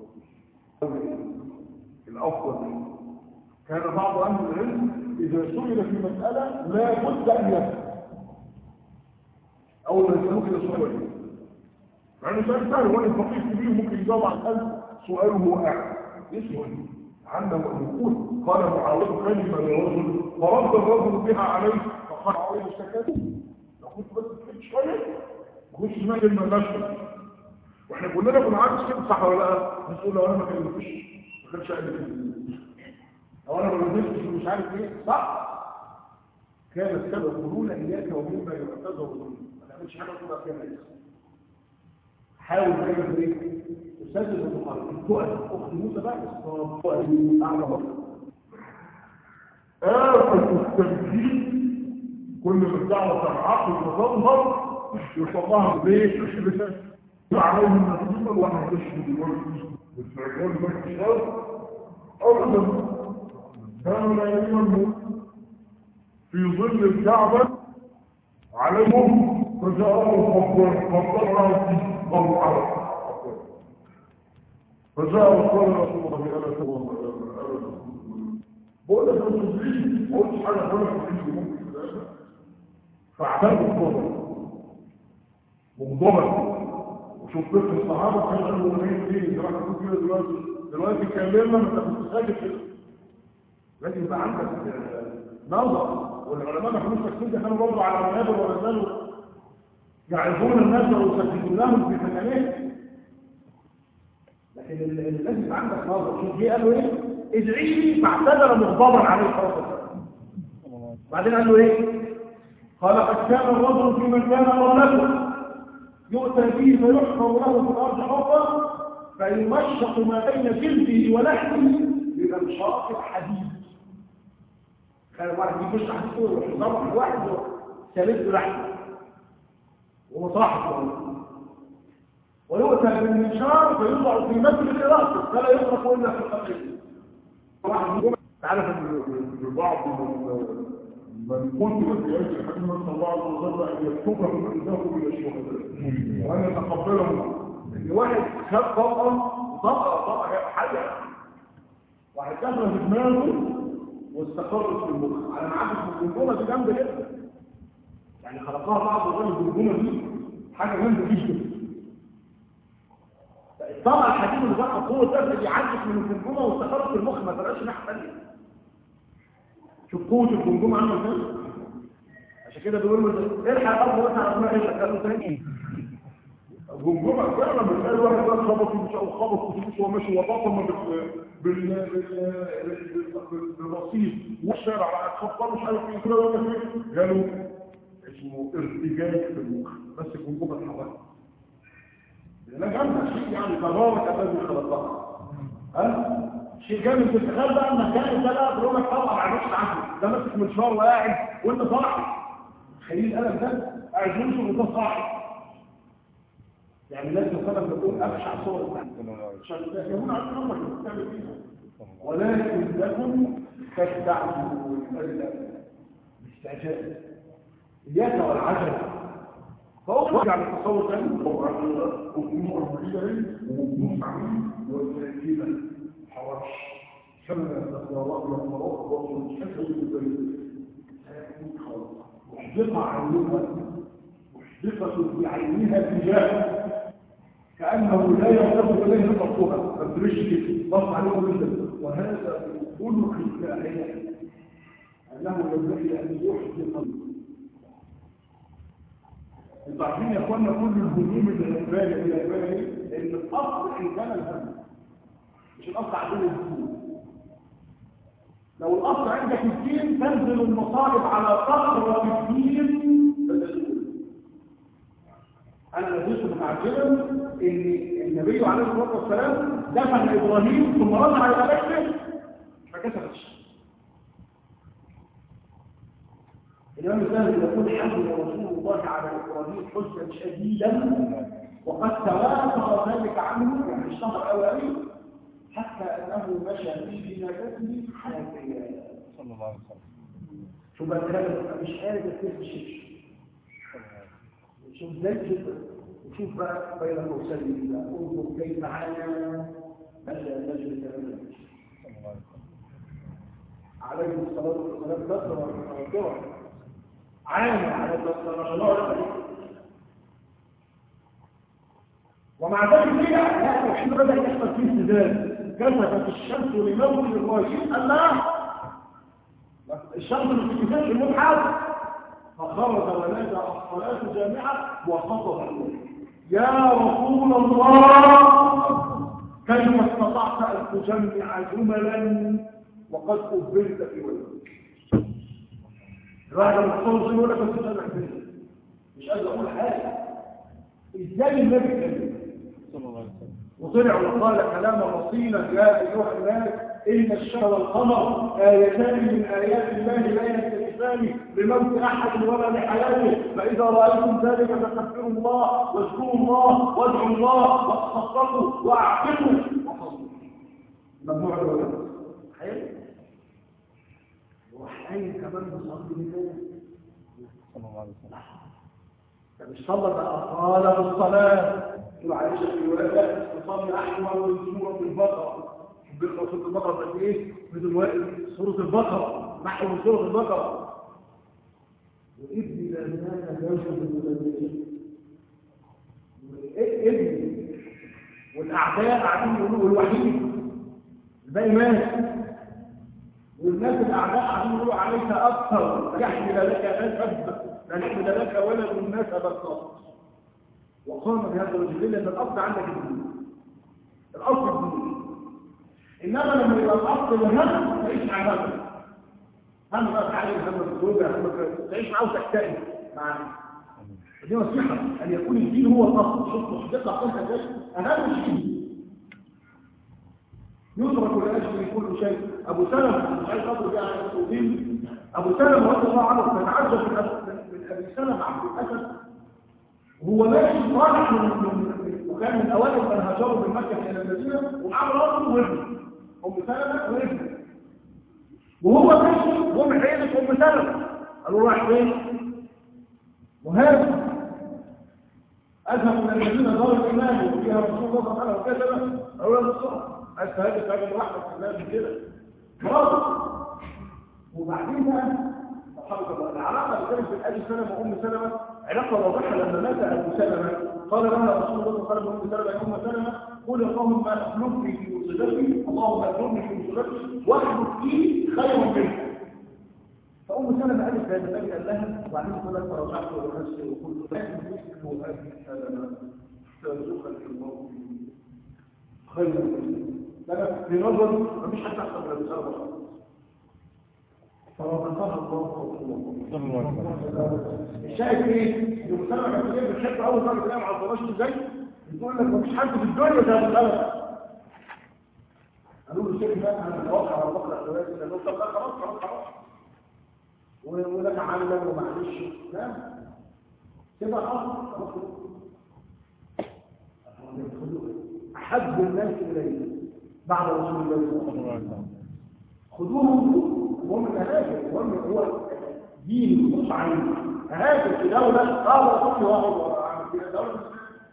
الأفضل كان بعض أهل العلم إذا سئل في مسألة لا بد أن يسأل أول ما يسألوك إلى سؤال يعني سؤال سهل هو الفقيه كبير ممكن يجاوب عن ألف سؤاله هو قاعد يسأل عنه أن يقول قال معاوية كلمة لرجل فرد الرجل بها عليه فقال عليه الشكاة لو كنت بس تكتب شوية كنت اسمها كلمة نشر واحنا كلنا كنا عارف كده صح ولا لا نقول لو انا ما كلمتش ما كانش قال كده او انا ما لبستش مش عارف ايه صح كان السبب يقولون اياك ومما يعتذر منه ما تعملش حاجه تبقى فيها ناس حاول تعمل ايه استاذ المحاضره التقل اخت موسى بقى التقل اعلى بقى آفة التمكين كل ما الدعوة تعقل وتظهر يطلعها بيه عليهم نتيجة واحد يشهد دلوقتي استعجال بيت الشر أبدا كانوا لا يمنوا في ظل الكعبة عليهم فجاءوا الخبر خبر عربي أو عرب فجاء وقال رسول الله أنا سوى بقول لك أنت تدريس ما قلتش حاجة بقول لك تدريس ممكن في الآخر فاعتبر الصبر مغضبا وشوف فقه الصحابة كان قالوا ايه ايه زي ما احنا كده دلوقتي دلوقتي اتكلمنا ما انت كنت ساكت كده لازم يبقى عندك نظر والعلماء ما كانوش ساكتين كانوا برضه على المنابر ولا زالوا يعرفون الناس ويسجدون لهم في مكانهم لكن لازم يبقى عندك نظر شوف جه قالوا ايه ادعي لي فاعتذر مغضبا عليه الصلاه والسلام بعدين قال له ايه قال قد كان الرجل في من كان قبلكم يؤتى به فيحفر له في الارض حفرا فيمشط ما بين جلده ولحمه بمنشاط الحديد كان واحد يخش على السور ويضرب واحد وسالت له لحمه ومصاحب ويؤتى بالمنشار فيوضع في مسجد راسه فلا يترك الا في القبر واحد يقول تعرف ان بعض من قتل في اجل الحكيم صلى الله عليه وسلم ان يكتبه من ذنبه الى الشهداء وان يتقبلهم ان واحد خد طاقه طاقه طاقه حاجه واحد دخل في دماغه واستقرت في المخ انا معاك في الجمجمه دي جامده جدا يعني خلقها بعض الرجل الجمجمه دي حاجه جامده جدا طبعا الحديد اللي بقى قوه ده بيعدي من الجمجمه واستقرت في المخ ما طلعش ناحيه ثانيه شوف قوه الجمجمه عامله ازاي عشان كده بيقولوا الحق الارض مثلا على دماغ ايه قالوا تاني الجمجمه فعلا بتلاقي واحد ده خبط مش او خبط مش هو ماشي وطاطا بال بالرصيد والشارع على خبطه مش عارف ايه كده ولا ايه قالوا اسمه ارتجاج في المخ بس الجمجمه اتحركت لا جامده شيء يعني تبارك الذي خلقها ها شيء جامد في التخيل بقى المكان ده بقى بيقول لك طبعا ما عرفش عنه ده ماسك منشار وقاعد وانت صاحي خليل القلم ده قاعد ينشر وانت صاحي يعني لازم القلم يكون ابشع صور عشان يكون عارفين امك بتعمل فيها ولكن لكم تستعجلون الاستعجال اياك والعجله فهو على التصور ده هو وجموع البعيدة ومسعى والسكينة حواش كما الاختيارات والمراقب والمشكلة والبعيدة محدقة عينها محدقة بعينها تجاه كأنه لا يرتبط إليه خطها ما تدريش كده بص عليهم جدا وهذا خلق الكائنات أنه ينبغي أن يحدق انتوا عارفين يا اخوانا كل الهجوم الغلباني الغلباني ان الاصل حيتان الهم مش الاصل عندنا الدين لو الاصل عندك الدين تنزل المصائب على قدر الدين انا نزلت متعجبا ان النبي عليه الصلاه والسلام دفن ابراهيم ثم رجع الى بيته ما كسبش الإمام الثاني يقول حمد رسول الله على إبراهيم حزنا شديدا وقد تواتر ذلك عنه يعني اشتهر أوائل حتى أنه مشى في جنازته حافيا صلى الله عليه وسلم شوف بقى الكلام مش قادر يكتب الشيش شوف ازاي جدا وشوف بقى بين قوسين انظر كيف عانى مشى مجلس النبي صلى الله عليه وسلم عليه الصلاة والسلام كثرة متواترة عانى على الصلاة ومع ذلك كده لا توحيد بدأ يحصل فيه ازدواج كسفت الشمس لموت إبراهيم الله الشمس اللي في كتاب المبحث فخرج ونادى الصلاة جامعة وخطب يا رسول الله كيف استطعت أن تجمع جملا وقد قبلت في وجهك الواحد لما تصور يقول لك بس انا مش قادر اقول حاجه ازاي النبي كلمه صلى الله عليه وسلم وطلع وقال كلاما رصينا يا ايها الناس إن الشهر والقمر آيتان من آيات الله لا ينتكسان لموت أحد ولا لحياته فإذا رأيتم ذلك فكبروا الله واذكروا الله وادعوا الله وتصدقوا وأعقلوا وصلوا مجموعة الولد حلو وحين كمان بصلي بالله صلى الله عليه وسلم مش صلى بقى قال بالصلاة تقول عائشة في الولادة تصلي أحمر من سورة البقرة بيقرأ سورة البقرة قد إيه؟ مثل واحد سورة البقرة نحو من سورة البقرة وابني لأننا يوجد المدنيين ابني والأعداء قاعدين يقولوا الوحيد الباقي مات والناس الأعداء قاعدين يقولوا عليك أكثر يحمل لك نسب لا يحمل لك ولد نسب القصر وقام بهذا الرجل لأن الأصل عندك الدين الأصل الدين إنما لما يبقى الأصل الهم تعيش مع هم هم بقى تعالي هم الزوجة هم تعيش معاه وتكتئب معاه دي نصيحة أن يكون الدين هو الأصل شوف مصدقة قلت ذلك أهم شيء يترك لأجل كل شيء أبو سلمة مش عايز أضرب يعني الدين أبو سلمة رضي الله عنه تتعجب من أبي- من أبي سلمة عبد الأسد وهو ماشي طالع من من- وكان من أوائل من هاجروا من مكة إلى المدينة ومعاه راسه وابنه أم سلمة وابنه وهو ماشي جم عيلة أم سلمة قالوا رايح فين؟ مهاجر أذهب من المدينة دار الإمام وفيها رسول الله صلى الله عليه وسلم وكذا أولا الصحة أستهدف هذا الواحد في الناس كده خلاص وبعدين بقى سبحان الله العلاقة اللي كانت بين أبي سلمة وأم سلمة علاقة واضحة لما مات أبو سلمة قال لها رسول الله صلى الله عليه وسلم أم سلمة يا أم سلمة قل اللهم اخلفني في مصيبتي اللهم اخلفني في مصيبتي واخلف لي خيرا منها فأم سلمة قالت هذا النبي قال لها وبعدين قالت فرجعت ونفسي وقلت لا تمسك هذه سلمة ترزقك الموت خير منها لكن في نظري مفيش حد أحسن من أبو سلمة فرزقها الله رسول صلى الله عليه وسلم الشاهد ايه؟ ان مسلمة كانت بتجيب الحته اول مره تلاقيها مع الفراش ازاي؟ بتقول لك مفيش حد في الدنيا زي ابو سلمة قالوا له شيخ بقى انا متوقع على بكره الثلاثي قال له طب لا خلاص خلاص خلاص ويقول لك علم ومعلش لا كده خلاص خلاص احب الناس اليه بعد رسول الله صلى الله عليه صلى الله عليه وسلم وسلم خذوهم وهم الأهاجر وهم هو دين مطعم أهاجر في دولة قال كل واحد عن كده دولة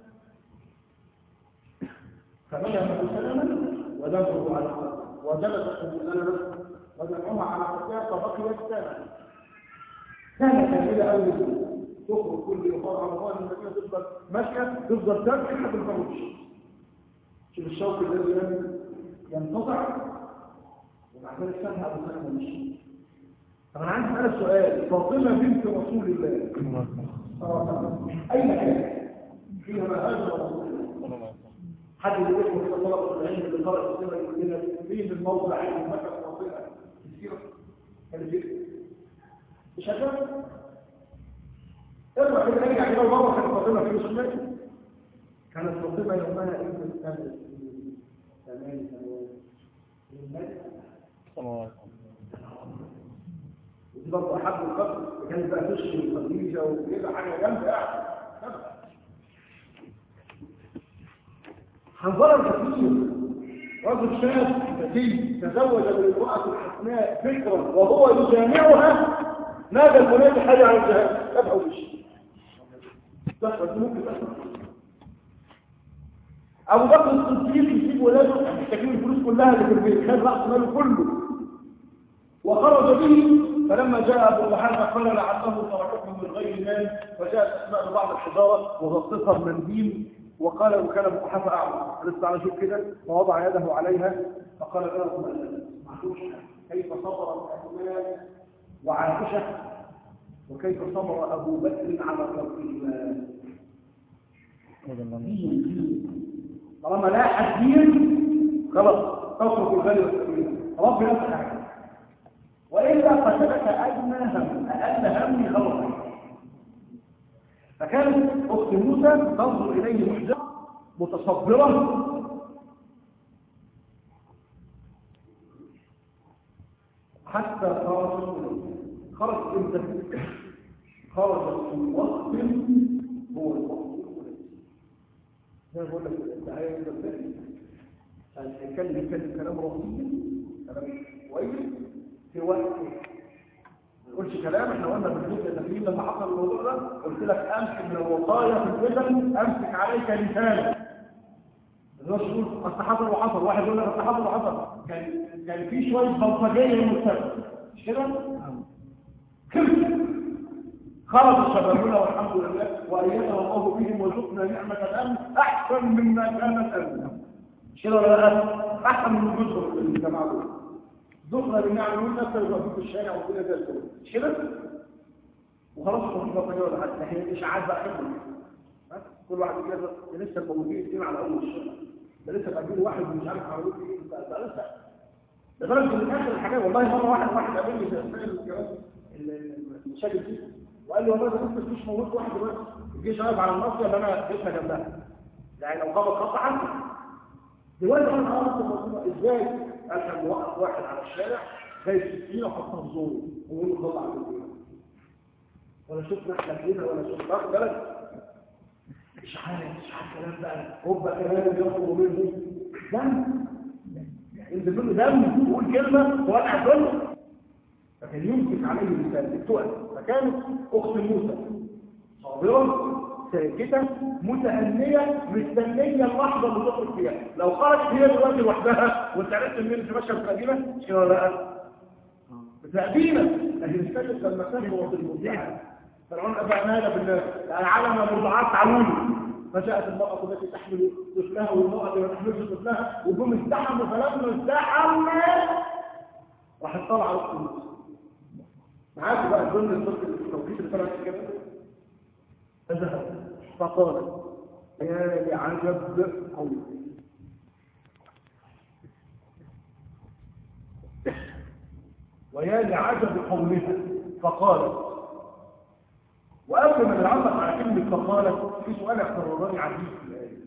فبدأ أبو سلمة ودمه على الأرض وجلس أبو سلمة ودمعها على خطيئة فبقي السنة سنة كاملة أول تخرج كل يوم رمضان المدينة تفضل ماشية تفضل تمشي ما تنفعش شوف الشوق الذي لم ينقطع وبعد ذلك سمع ابو سلمة مشي طب انا عندي اسالك سؤال فاطمه بنت رسول الله صلى الله عليه وسلم صلى الله عليه وسلم اين كانت؟ فيما هاجر رسول الله صلى الله عليه وسلم حد يقول لكم كده طلبه العلم اللي قرأ السيره يقول لنا فين الموضع عين مكه فاطمه في السيره كانت فين؟ مش هتعرف ارجع كده نرجع كده لبابا كانت فاطمه في رسول الله كانت فاطمه يومها ابن ثمان سنين ثمان سنوات صلى الله عليه وسلم ودي برضه احب القصر كانت بقى تشري خديجه وكده حاجه جامده يعني حنظله الكثير رجل شاب ذكي تزوج بالامراه الحسناء فكرا وهو يجامعها نادى المنادي حي على الجهاد ادعوا بالشيء تحصل ممكن تحصل ابو بكر الصديق يسيب ولاده محتاجين الفلوس كلها اللي في البيت خد راس ماله كله وخرج به فلما جاء ابو محمد قال لعله تركته من غير مال فجاءت اسماء بعض الحجاره وغطتها بمنديل وقال وكان ابو قحافه اعمى لسه على شوف كده فوضع يده عليها فقال لا اطمئن معلوش كيف صبر الاسماء وعائشه وكيف صبر ابو بكر على ترك المال رضي الله عنه دين دين طالما لا الدين خلاص تترك الغالي والسبيل رب نفسك حاجه والا قتلك ادنى هم اقل هم خلاص فكانت اخت موسى تنظر اليه محزنه متصبره حتى خرج خرج امتى خرج في وقت هو الوقت زي ما بقول لك انت عايز تبتدي عشان يتكلم يتكلم كلام رصيد كلام كويس في وقت ما نقولش كلام احنا قلنا بالنسبه للتكليم لما حصل الموضوع ده قلت لك امسك من الوقايه في الفتن امسك عليك لسانك الناس تقول اصل حصل وحصل واحد يقول لك اصل حصل وحصل كان كان في شويه بلطجيه المستقبل مش كده؟ كده خرج الشبابون والحمد لله وأيدنا الله بهم وزقنا نعمة الأمن أحسن مما كانت أمنا مش كده ولا لا؟ أحسن من الجزء في الجماعة دول زقنا بالنعمة والناس يبقى في الشارع وكل ده الكل مش كده؟ وخلاص مش بطارية ولا حاجة لكن إشاعات بقى خبرة ها؟ كل واحد كده ده لسه الموجودين اثنين على أول الشارع ده لسه قابلين واحد مش عارف عملوه ايه ده ده لسه لدرجة إن آخر الحاجات والله مرة واحد واحد قابلني في أثناء الكلام المشاكل دي وقال لي والله ده لسه مش موجود واحد دلوقتي الجيش واقف على النصر اللي انا جبتها جنبها يعني لو خبط خط عنه دلوقتي انا عرفت الموضوع ازاي قال كان موقف واحد على الشارع جاي سكينه وحطها في زوره وهو يطلع على الدنيا ولا شفنا احنا كده ولا شفنا واخد بالك مش عارف مش عارف كلام بقى هوبا كلام بيخرج منه دم ينزل منه دم يقول كلمه وقع الدنيا فكان يمسك عليه اللسان التقل فكانت اخت موسى صابره ساكته متأنية مستنية اللحظة اللي تخرج فيها لو خرجت هي دلوقتي لوحدها وانت عرفت منين في مشهد تقديمة مش كده ولا لا؟ بتقديمة لكن استنت لما كان هو في المرضعة فرعون أفعنانا بالله العالم مرضعات تعلوني فجاءت المرأة التي تحمل طفلها والمرأة التي تحمل طفلها وجم ازدحموا فلما ازدحموا راح طلع على القدس معاك بقى ضمن الصوت التوقيت اللي طلعت كده فذهب فقال يا لعجب قولي ويا لعجب قولها فقالت وقبل ما نتعلق على كلمة فقالت في سؤال اعتراضاني عجيب في الآية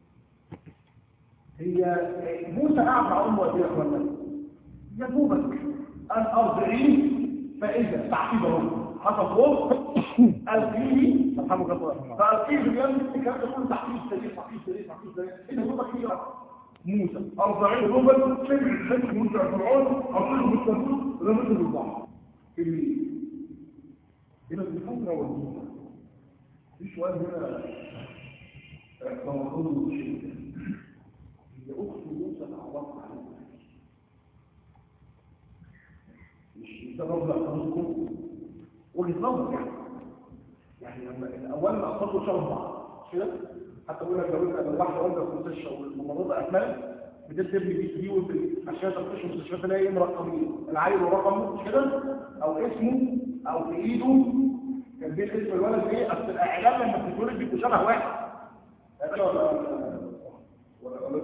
هي موسى قاعد مع أمه قد إيه يا أخوانا؟ يا دوبك أن أرضعيه فإذا تعقيبه حصل خوف ألقيه سبحانه الله فألقيه بيان الكلام ده كله تحقيق سريع تحقيق سريع تحقيق سريع إذا دوبك هي موسى أرضعيه دوبك شبه شبه موسى فرعون أطلقه بالتنفيذ رمته بالبحر في الليل هنا بالفترة والموسى في سؤال هنا توقعه شيء هي أخت موسى تعرفها عليها مش سبب لأخذكم وجهة نظر يعني يعني لما الأول ما أخذوا شرط بعض كده حتى أقول لك لو أنت لو واحدة والدة في المستشفى والممرضة أكمل بتبدأ بي دي عشان تخش المستشفى تلاقي رقمين العيل ورقمه مش كده أو اسمه أو في إيده كان بين اسم الولد إيه أصل الإعلام لما بتتولد بيبقوا شبه واحد ولا ولا ولا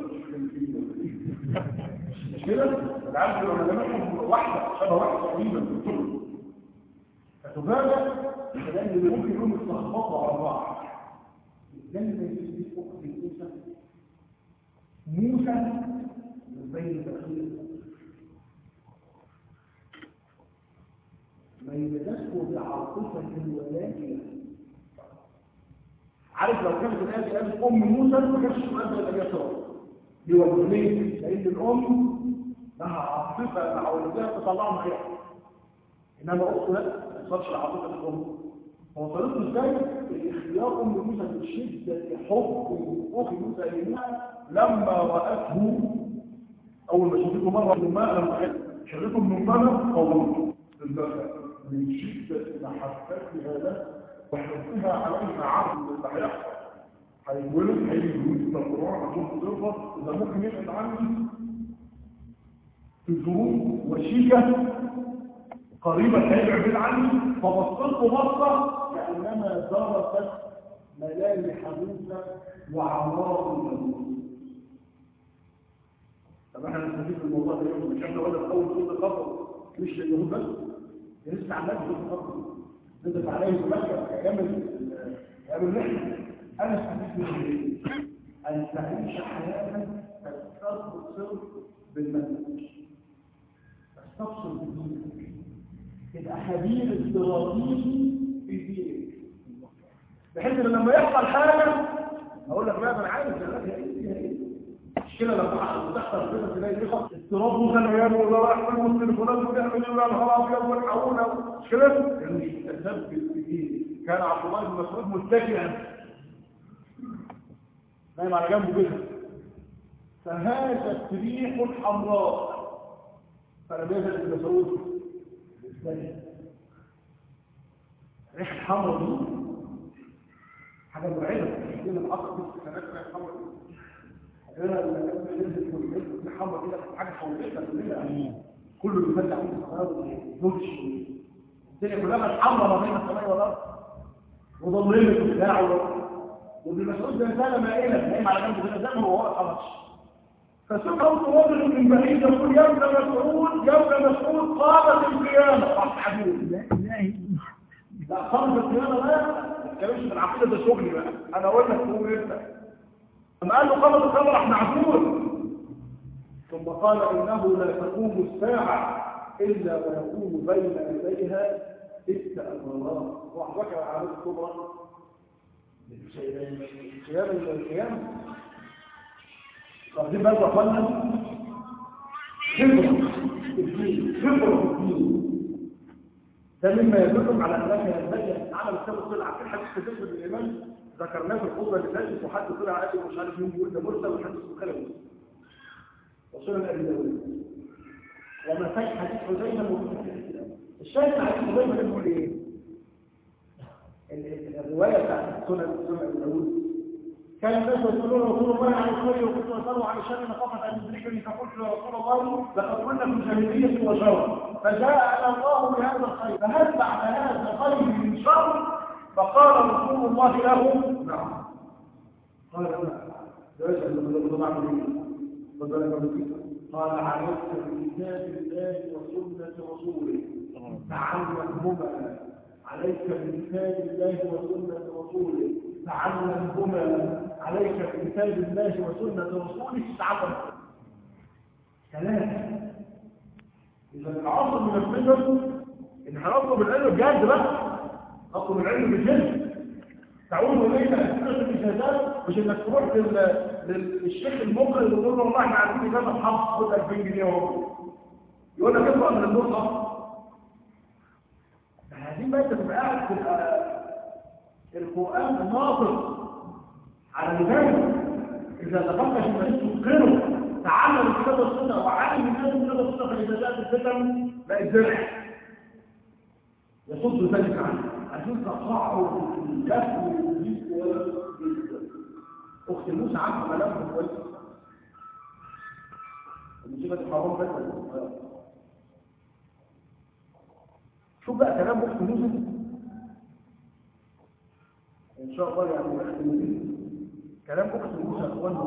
مش كده العبد العلماء واحدة شبه واحدة تقريبا في الكل فتفاجأ لأن اللي ممكن يكون متلخبطوا على بعض لما يجي أخت موسى موسى من بين دخيل ميزته بعاطفة الولاء عارف لو كانت الآية قالت أم موسى ما كانش السؤال ده يبقى يسار ليه؟ لأن الأم لها عاطفة مع ولدها تطلعهم خير إنما أخته لا ما تصلش لعاطفة الأم فوصلته ازاي؟ الاختيار أم موسى من شدة حب أخي موسى لأنها لما رأته أول ما شافته مرة من الماء لما شافته من الماء قومته من شدة محبتها له وحبها عليها عرض اللي هيحصل هيولد هيولد القرآن عشان تظهر إذا ممكن يبعد عني في ظروف وشيكة قريبة هيبعد عني فبصرت بصة كأنما درست ملامح موسى وعوار موسى طب احنا نستفيد من الموضوع ده يوم مش احنا قلنا في اول صوت الخبر مش لليهود بس لسه عمال في الخبر انت عليه مكه كامل كامل نحن انا استفيد من ايه؟ ان تعيش حياه تستبصر بالمنهج تستبصر بالدين يبقى حبيب استراتيجي في دينك بحيث ان لما يحصل حاجه اقول لك لا ده انا عارف ده فيها ايه فيها ايه المشكله لما تحصل كده تلاقي في خط اضطراب وخليان ولا راح من التليفونات وبيعمل ايه ولا خلاص يلا والحقونا مش كده؟ لانه مش متثبت في دينه كان عبد الله بن مسعود متكئا نايم على جنبه كده فهاجت ريح حمراء فلم يزل ابن مسعود ريح الحمراء دي حاجه مرعبه دي من اقصى كانت ريح الحمراء دي انا لما كنت نزلت في الحمراء كده كانت حاجه خوفتها كلنا كله بيفتح عليه الصلاه والزوج الدنيا كلها كانت حمراء ما بين السماء والارض وضلمت وبتاع وابن مسعود ده زال مائلا نايم على جنبه كده زي ما هو خلاص فسمعت رجل من بعيد يقول يا ابن مسعود يا ابن مسعود قامت القيامه راح حبيبي لا إله لا قامت القيامه بقى ما تتكلمش من عقيده ده شغلي بقى انا اقول لك تقول ايه اما قال له قامت القيامه راح معذور ثم قال انه لا تقوم الساعه الا ويقوم بين يديها ست امارات واحد ذكر على الكبرى قيام القيامه واخدين بالكم يا اخوانا خبره الدين خبره الدين ده مما يدلهم على انك ينبغي ان تتعامل كتاب الصلاه عارفين حديث كتاب الايمان ذكرناه في الخطبه اللي فاتت وحد طلع قال مش عارف مين بيقول ده مرسل وحديث البخاري ومسلم وصلنا ابي داوود وما فات حديث حذيفه موجود في الاسلام الشاهد في حديث حذيفه بيقول ايه؟ الروايه بتاعت سنن سنن ابي داوود كان الناس يقولون رسول الله عن الخير وكنت اساله عن الشر مخافه ان يدركني فقلت يا رسول الله لقد كنا في جاهليه وشر فجاء الله بهذا الخير فهل بعد هذا الخير من شر فقال رسول الله له نعم قال لا ليس من بعمل ايه قال عليك بكتاب الله وسنه رسوله تعلمهما عليك بكتاب الله وسنه رسوله تعلمهما عليك بكتاب الله وسنة رسوله تعلم ثلاثة إذا العصر من الفجر إن هنطلب العلم بجد بقى نطلب العلم بجد تعود إليك أسئلة الإجازات مش إنك تروح للشيخ المقرض وتقول له والله إحنا عايزين إجازة حفظ خد 2000 جنيه اهو يقول لك اقرأ من المصحف عايزين بقى تبقى قاعد في القرآن ناطق على لسانه إذا تفقش المريض تتقنه تعلم الكتاب والسنة وعلم الناس الكتاب والسنة فإذا جاءت الفتن بقت زرع يصد ذلك عنه عشان تصعه في الكف والجيس ولا أخت موسى عارفة ملامه كويس المصيبة الحرام بس شوف بقى كلام أخت موسى ان شاء الله يعني يختمون كلام اخت موسى اخواننا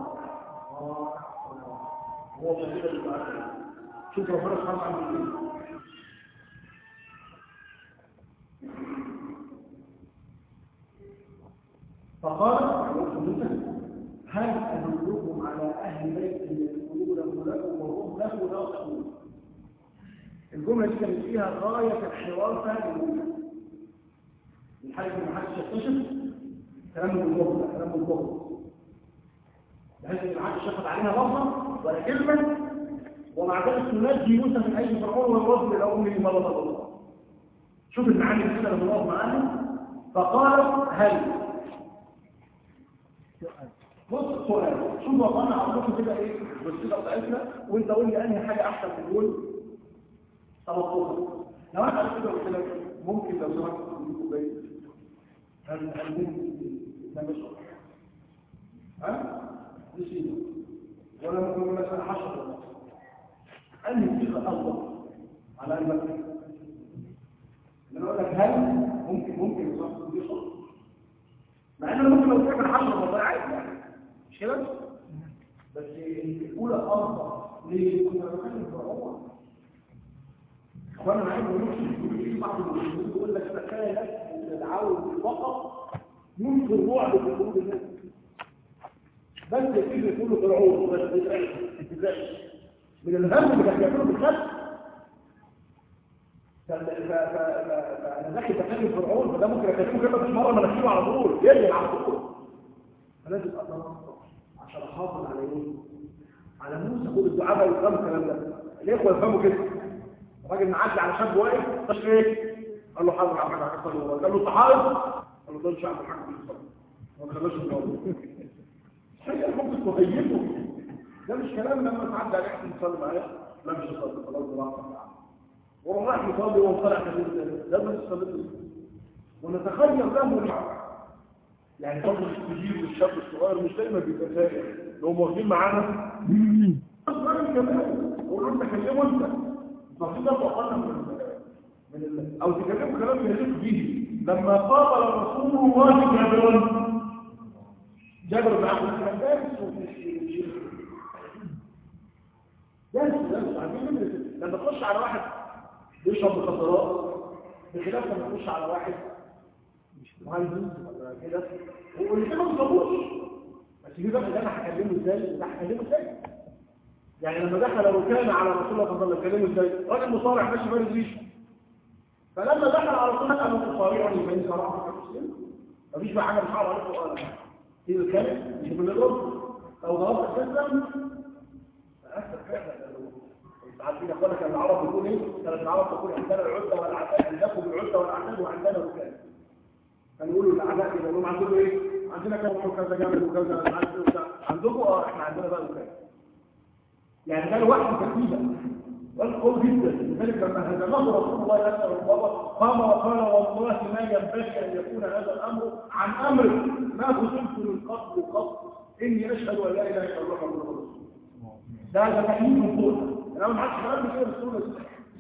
هو فضيلة الآخر شوف ربنا سبحانه عمل ايه فقال اخت موسى هل ادلكم على اهل بيت يدخلونه لكم وهم له ناصحون الجمله دي كانت فيها غايه الحوار ثاني الحاجة ما حدش يكتشف كلام بالضبط كلام بالضبط بحيث ان ما حدش ياخد عليها لفظه ولا كلمه ومع ذلك تنجي موسى من اي فرعون والرجل الى امه مرض الله شوف المعاني كده اللي الله معانا فقال هل بص سؤال شوف والله انا هقول كده ايه بالصيغه بتاعتنا وانت قول لي انهي حاجه احسن من دول تلطفها لو انا قلت كده قلت لك ممكن لو سمحت تديك كوبايه هل هل ممكن ده مش ها نسينا ولا ممكن مثلا حشر انهي صيغه افضل على قلبك انا اقول لك هل ممكن ممكن لو سمحت تديك مع ان ممكن لو تعمل حشر والله عادي يعني مش كده بس الاولى افضل ليه كنا بنتكلم في العمر وانا عايز اقول في بعض المسلمين يقول لك تخيل ان العون فقط ينشر الرعب في قلوب الناس بس يكفي كله فرعون بس اتفاق من الهم اللي كان بيعمله بالخلق فانا داخل بكلم فرعون فده ممكن اكلمه كلمه مش مره انا بكلمه على طول يرجع على طول فلازم اتنصر عشان احافظ على ايه؟ على موسى كل الدعاء بقى يفهموا الكلام ده الاخوه يفهموا كده الراجل معدي على شاب واقف طش ايه؟ قال له حاضر يا عم انا هصلي والله قال له صحابي قال له ده مش عارف حاجه ما تخلوش الموضوع هي ممكن تغيره ده مش كلام لما تعدي عليك تصلي معايا لا مش تصلي خلاص براحتك وروح راح يصلي وهو طالع كبير لازم تصلي ونتخيل له يعني فضل الكبير والشاب الصغير مش دايما بيبقى فاهم لو هم واخدين معانا بس راجل كمان قول له انت كلمه انت المفروض ده توقفنا من من ال... او تكلمه كلام يليق به لما قابل رسول الله جابرا جابر بن عبد الله دارس ومش دارس دارس عارفين لما تخش على واحد بيشرب مخدرات بخلاف لما تخش على واحد مش مهندس ولا كده والاثنين ما بيصابوش بس دي بقى ده انا هكلمه ازاي وده هكلمه ازاي يعني لما دخل ركان على رسول الله صلى الله عليه وسلم كلمه ازاي راجل مصارع ماشي بارد ريشه فلما دخل على رسول الله قال له تصارعني بين صراحه المسلم مفيش بقى حاجه مش عارف عليك ولا ايه الكلام مش بنضرب لو ضربت تسلم فاكثر فعلا عارفين يا اخوانا كان العرب بيقول ايه؟ كانت العرب تقول عندنا العده والعتاد عندكم العده والعتاد وعندنا الركان كانوا يقولوا الاعداء كده يقولوا عندكم ايه؟ عندنا كذا وكذا جامد وكذا مش عارف ايه وبتاع عندكم اه احنا عندنا بقى الركان يعني كان واحد ترتيبا والقول جدا لذلك لما هزمه رسول الله يسأل الله قام وقال والله ما ينبغي ان يكون هذا الامر عن امر ما كتبت من قبل قط اني اشهد ان لا اله الا الله محمد رسول الله ده ده تحليل من فوق انا ما حدش قال لي كده بسهوله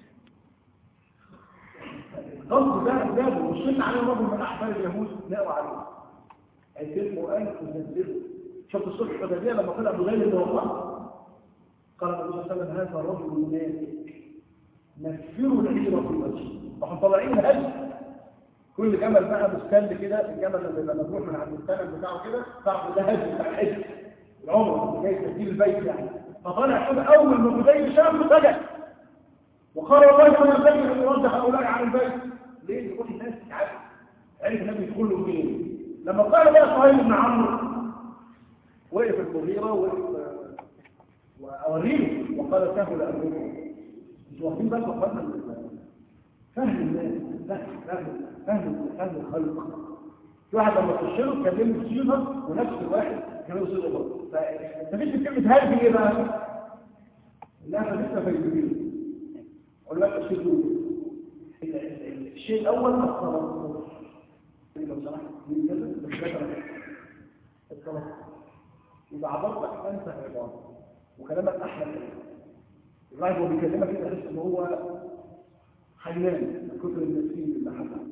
قصد ده ده وصلنا عليه رجل من احبار اليهود نقوا عليه هيتموا ألف وزنزلوا شفت الصبح الحديبيه لما طلع بغير الوفاء قال النبي صلى الله عليه وسلم هذا الرجل منافق نفروا العيره في وجهه راحوا طالعين هدي كل جمل بقى مستند كده الجمل اللي لما تروح من عند السند بتاعه كده تعرف ده هدي بتاع الحج العمر اللي جاي تسجيل البيت يعني فطلع كده اول ما بدايه شام سجد وقال والله ما ينبغي ان يرد هؤلاء عن البيت ليه يقول الناس تعرف عرف النبي يدخل له فين لما قال بقى سهيل بن عمرو وقف المغيره وقف وأوريه وقال سهل أمركم مش واخدين بالكم فهم فهم الناس فهم فهم فهم فهم الخلق في واحد لما تخش له تكلمه بصيغه ونفس الواحد كلمه بصيغه برضه فاستفدت كلمه هذه ايه بقى؟ انها فلسفه فيزيائيه اقول لك الشيء الشيء الاول الصلاه لو سمحت من كذا بس كذا الصلاه يبقى عبارتك انت عباره وكلامك احلى كلام الواحد هو بيكلمك كده تحس ان هو حنان من كتر النسيم اللي حصل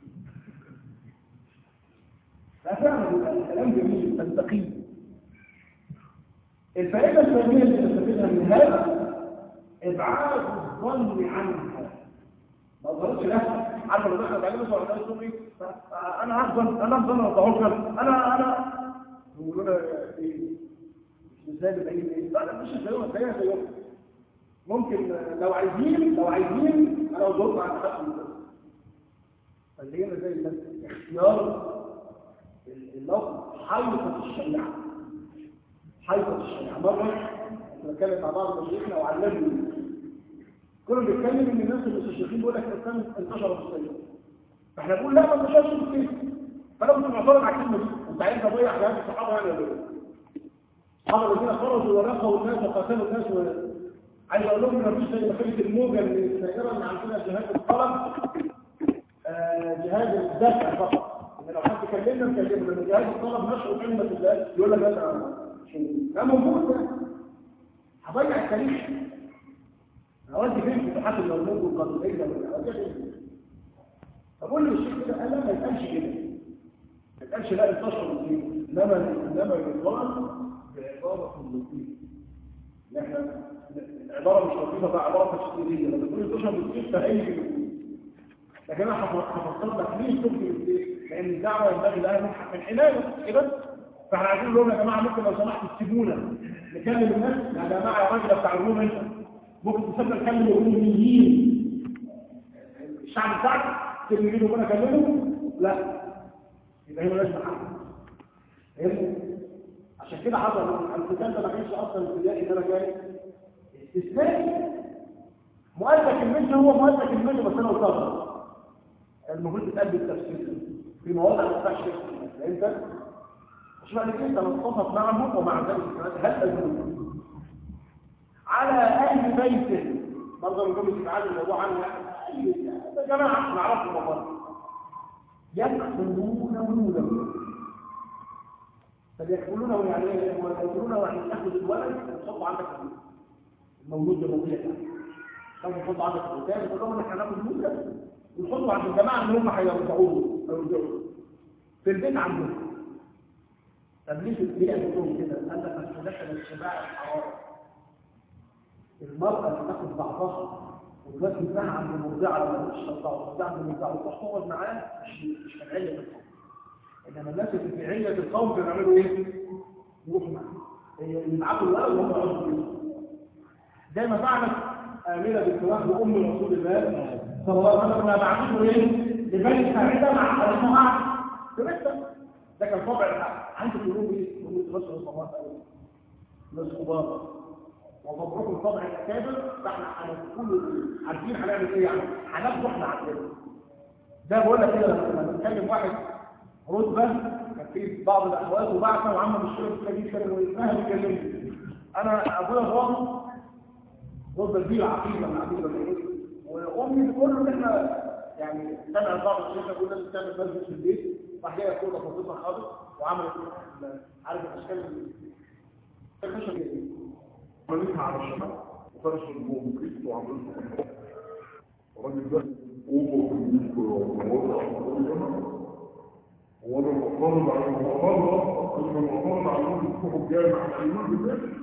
ففعلا الكلام جميل تنتقي الفائده الثانيه اللي نستفيدها من هذا ابعاد الظن عنها ما ظهرتش لها عارفه لو دخلت عليه مثلا ولا صوفي انا هفضل انا هفضل اتوكل انا انا يقولوا لنا ايه مش ازاي بتعيد ايه لا مش ازاي زيها زيهم ممكن لو عايزين لو عايزين انا وزرت عن حد من اللي هنا زي اختيار اللفظ حيطة الشريعة حيطة الشريعة مرة بتكلم مع بعض مشايخنا وعلمني كل بيتكلم ان الناس المستشرقين بيقول لك الاسلام انتشر في الصين فاحنا بنقول لا ما انتشرش في الصين فانا كنت معترض على الكلمه دي انت عايز تضيع حياه الصحابه يعني ولا ايه؟ الصحابه الذين خرجوا ورقوا الناس وقاتلوا الناس و... عايز اقول لهم ان مفيش زي فكره الموجه اللي السائره اللي عندنا جهاد الطلب آه جهاد الدفع فقط ان لو حد كلمنا نكلمه لان جهاد الطلب نشر كلمه الله يقول لك انا ده موجود ده هضيع التاريخ اودي فين فتوحات المرموز والقضيه اودي فين فقول لي الشيخ كده انا ما يتقالش كده ما يتقالش لا انتشر الدين انما انما يقال بعباره لطيفه احنا العباره مش لطيفه بقى عباره تشكيليه لما تقول انتشر بالسيف فهيجي لكن انا هفصل لك ليه تبكي بالسيف لان الدعوه ينبغي لها من حمايه كده فاحنا عايزين نقول يا جماعه ممكن لو سمحتوا تسيبونا نكلم الناس يا جماعه يا راجل بتاع الروم انت ممكن تسيبنا نكلم الروميين الشعب بتاعك ترمي ايده وانا اكلمه لا يبقى هنا لازم حل فهمت؟ عشان كده حصل القتال ده ما كانش اصلا ابتدائي ده انا جاي استثنائي مؤلف كلمته هو مؤلف كلمته بس انا قلتها المفروض تتقال بالتفسير في مواضع ما ينفعش فهمت؟ مش معنى كده انا اتفق معهم ومع ذلك هل أجوز على اهل بيت برضه من جمله تعالى الموضوع عنه اي جماعه نعرفهم والله يقتلون ولوده طب يقتلونه يعني ايه يقتلونه يعني تاخذ الولد وتحطه عندك المولود ده موجود لو تحطه عندك في الكتاب تقول لهم احنا هناخد الولد ونحطه عند الجماعه اللي هم هيرجعوه هيرجعوه في البيت عندهم طب ليه في البيئه بتقول كده؟ قال لك اصل دخل الشباع الحراره المرأة اللي تاخد بعضها وتودي ابنها عند المرضعة ولا مش تطلع وتودي عند المرضعة وتروح تقعد معاه مش مش من علة القوم إنما الناس اللي في علة القوم بيعملوا إيه؟ يروحوا معاه يبعتوا الولد وهم يقعدوا فيه زي ما فعلت آمنة بنت وهب أم رسول الله صلى الله عليه وسلم بعثته إيه؟ لبني ساعدة مع أنه قاعد في بيتها ده كان طبع عنده قلوب إيه؟ قلوب رسول الله صلى الله عليه وسلم ناس كبار ومبروك الطبع الكابر فاحنا هنقول عارفين هنعمل ايه يعني هناخده احنا عندنا ده بقول لك كده لما بنتكلم واحد رتبه كان في بعض الاخوات وبعثه وعمل الشغل كده دي كانوا اسمها بيكلمني انا ابويا ضابط رتبه كبيره عقيده من عقيده وامي بتقول له ان احنا يعني سمع بعض الشيخ يقول لازم تعمل مسجد في البيت راح جايه كوره بسيطه خالص وعملت عارف الاشكال الخشب دي عملتها على الشمال وفرش البوم كيس وعملته الراجل ده اوضه في البيت ووضع وانا معترض على المعترض كنا معترض على انهم يفتحوا الجامع الحيوان بالليل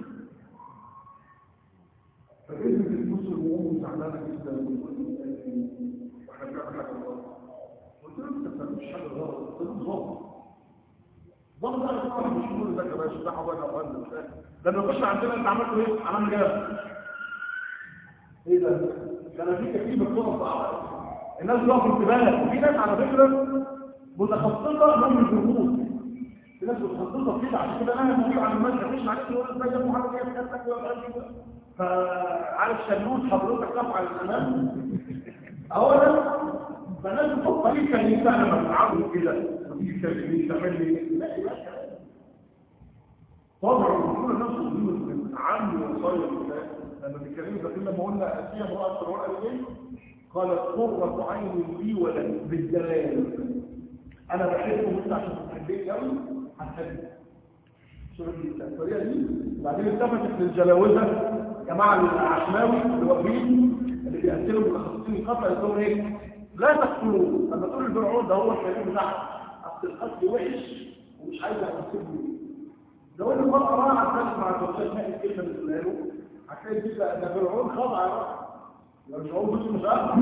فإذا تتصل وأمه زعلانة جدا واحنا بنعمل حاجة غلط قلت له انت ما بتعملش حاجة غلط قلت له ظابط ضمن ذلك طبعا مش كل ده كمان ده حوالي اوقات لما يخش عندنا انت عملت ايه عملنا كده ايه ده كان في كتيبه طرق صعبه الناس بقى في انتباه وفي ناس على فكره متخصصه من الجمهور في ناس متخصصه كده عشان كده انا موجود عند المسجد مش معلش يقول لك ده محمد ايه كتبت ولا فعارف شلوت حضرتك تقف على الامام اهو ده فالناس بتفكر كان يسال لما تعرض كده وتيجي تكلمني تعمل لي لا لا طبعا الرسول نفسه من عمي وصايا لما بيتكلموا ده لما قلنا اسيا امراه فرعون قال ايه؟ قالت قرة عين لي ولك بالجلال انا بحبه وانت عشان تحبني قوي هتحبني شوف الطريقه دي وبعدين التفتت للجلاوزه جماعه العشماوي اللي واقفين اللي بيقتلوا متخصصين القتل قالت لهم ايه؟ لا تقتلوه لما تقول الفرعون ده هو الكريم بتاعها اصل القتل وحش ومش عايز احسبه لو ان المرأة راحت تسمع مع الزوجات ما الكلمة اللي تقولها له هتلاقي دي ده فرعون خضع يا رب مش هقول بس مش عارف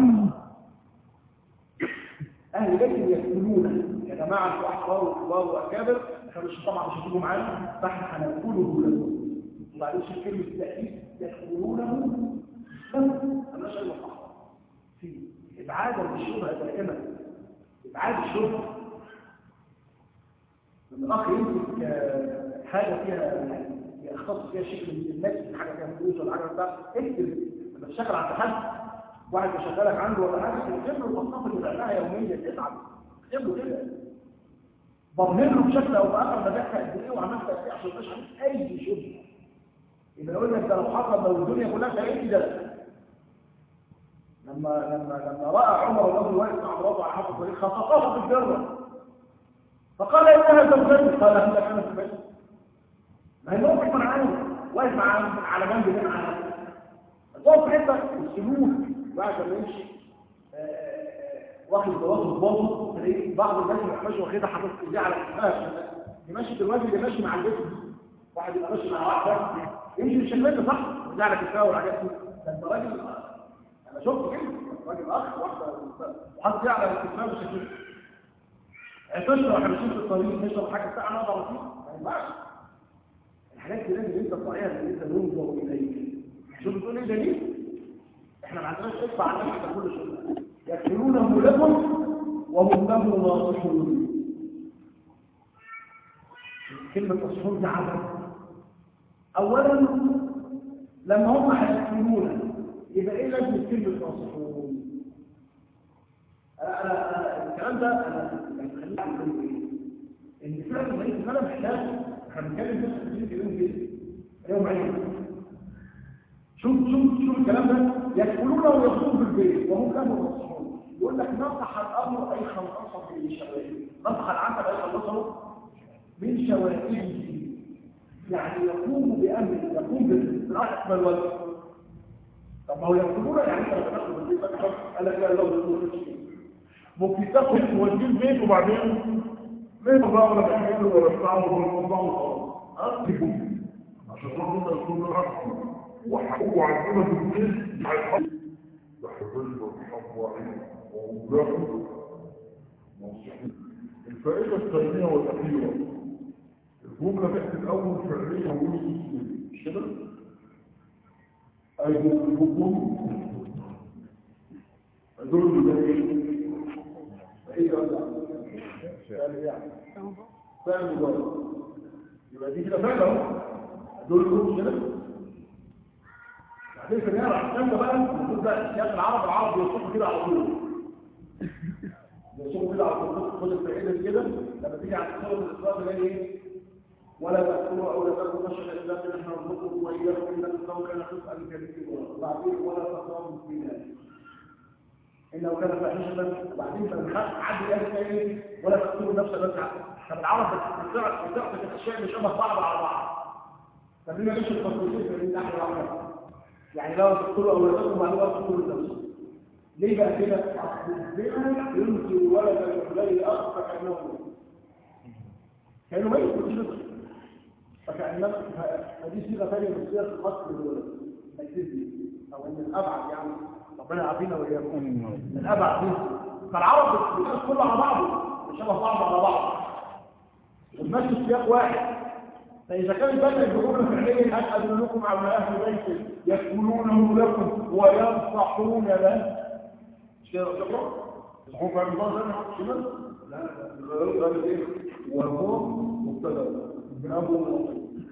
اهل بيت يقتلون يا جماعه الاحرار والكبار والاكابر احنا مش طبعا مش هتيجوا معانا فاحنا هنقوله لكم وبعدين شوف كلمه تاكيد يقتلونه لكم انا شايف صح في ابعاد الشبهه دائما ابعاد الشبهه لما الاخ يمسك حاجه فيها يختص فيها شيء من النفس حاجه فيها فلوس ولا حاجه بتاع اكتب لما تشتغل عند حد واحد يشغلك عنده ولا حاجه تكتب له الخطافه اللي بتعملها يوميا تتعب اكتب له كده ضمن له بشكل او باخر نجحت قد ايه وعملت قد ايه عشان مش عارف اي شغل يبقى يقول لك ده لو حصل لو الدنيا كلها كانت ده لما لما لما راى عمر الرجل واقف مع مراته على حافظ الطريق خطفه في الجره فقال انها زوجتي قال انت كانت في البيت ما هي موقف من عنه واقف مع على جنب هنا معاه تقف في حته السلوك بعد ما يمشي واخد دراسه باظه تلاقي بعض الناس ما يبقاش واخدها حاطط ايديه على كتفها ماشي دلوقتي اللي ماشي مع البيت واحد يبقى ماشي مع واحده يمشي بالشكل صح ايديه على كتفها والحاجات دي ده انت راجل انا شفت كده راجل اخ واحده وحاطط ايديه على كتفها بالشكل تشرب احنا ماشيين في الطريق نشرب حاجه ساعه نقدر فيها ما ينفعش الحاجات دي لازم انت تراعيها لان انت ننظر اليك شوف بتقول ايه دليل احنا ما عندناش ادفع عن نفسك كل شيء يكفلونه لكم وهم له ناصحون كلمة ناصحون ده عدد أولا لما هم هيكفلونه يبقى إيه لازم كلمة ناصحون أنا أنا أنا الكلام ده أنا يعني خليني أقول إيه إن فعلا زي أنا محتاج إحنا بنتكلم في 60 كلام كده يوم عيد شوف شوف شوف الكلام ده يدخلون ويخرجون في البيت وهم كانوا ينصحون يقول لك نصح الامر اي خلصه من شوائبه نصح العمل اي خلصه من شوائبه يعني يقوم بامر يقوم بالاستراحه والوجه طب ما هو يقولون يعني انت لما تاخد البيت قال لك لا لو ممكن تاخد توديه البيت وبعدين ليه بقى ولا تعمل ولا بتاع ولا الموضوع وخلاص عشان ربنا يكون رحمه وحقوق عندنا في البيت هيحط بحبل والحب وعين وولاده ناصحين الفائدة الثانية والأخيرة الجملة تحت الأول فعلية وقول مش كده؟ أيديكم أدل ده إيه؟ ايه ده فعل يعني فعل مجرد يبقى دي كده فعل اهو دول كلهم كده بعدين في النهايه راح تسمى بقى المفروض بقى سياق العرب العرب بيوصفوا كده على طول بيوصفوا كده على طول خد الفائده كده لما تيجي على سوره الاسراء تلاقي ايه ولا تأكلوا أو لا تأكلوا بشر الإسلام إن احنا نرزقكم وإياكم إن الإسلام كان خطأ كبيرا وبعدين ولا تقربوا الزنا إنه كان فاحشة وبعدين فالخلق عدل قال ايه ولا تقتلوا النفس التي طب العرب بتعرف بتعرف الاشياء اللي شبه بعض على بعض طب ليه مش التصوير من ناحيه واحده يعني لو تقتلوا اولادكم وبعدين لا تقتلوا النفس ليه بقى كده اصل الزنا ينزل ولد اليه اخ فكانه كانوا ميت مش نفس فكأنما هذه صيغه ثانيه من صيغ قتل الكذب او ان الابعد يعني ربنا يعافينا واياكم من الابعد دي فالعرب بتقول كله على بعضه شبه بعض على بعض والمشي سياق واحد فإذا كان بدأ بجملة فعلية هل أدلكم على أهل بيت يكفلونه لكم وينصحون له مش كده تقرأ؟ يصحون في الله زي ما شمال؟ لا لا لا ايه؟ وهو مبتدا من أبو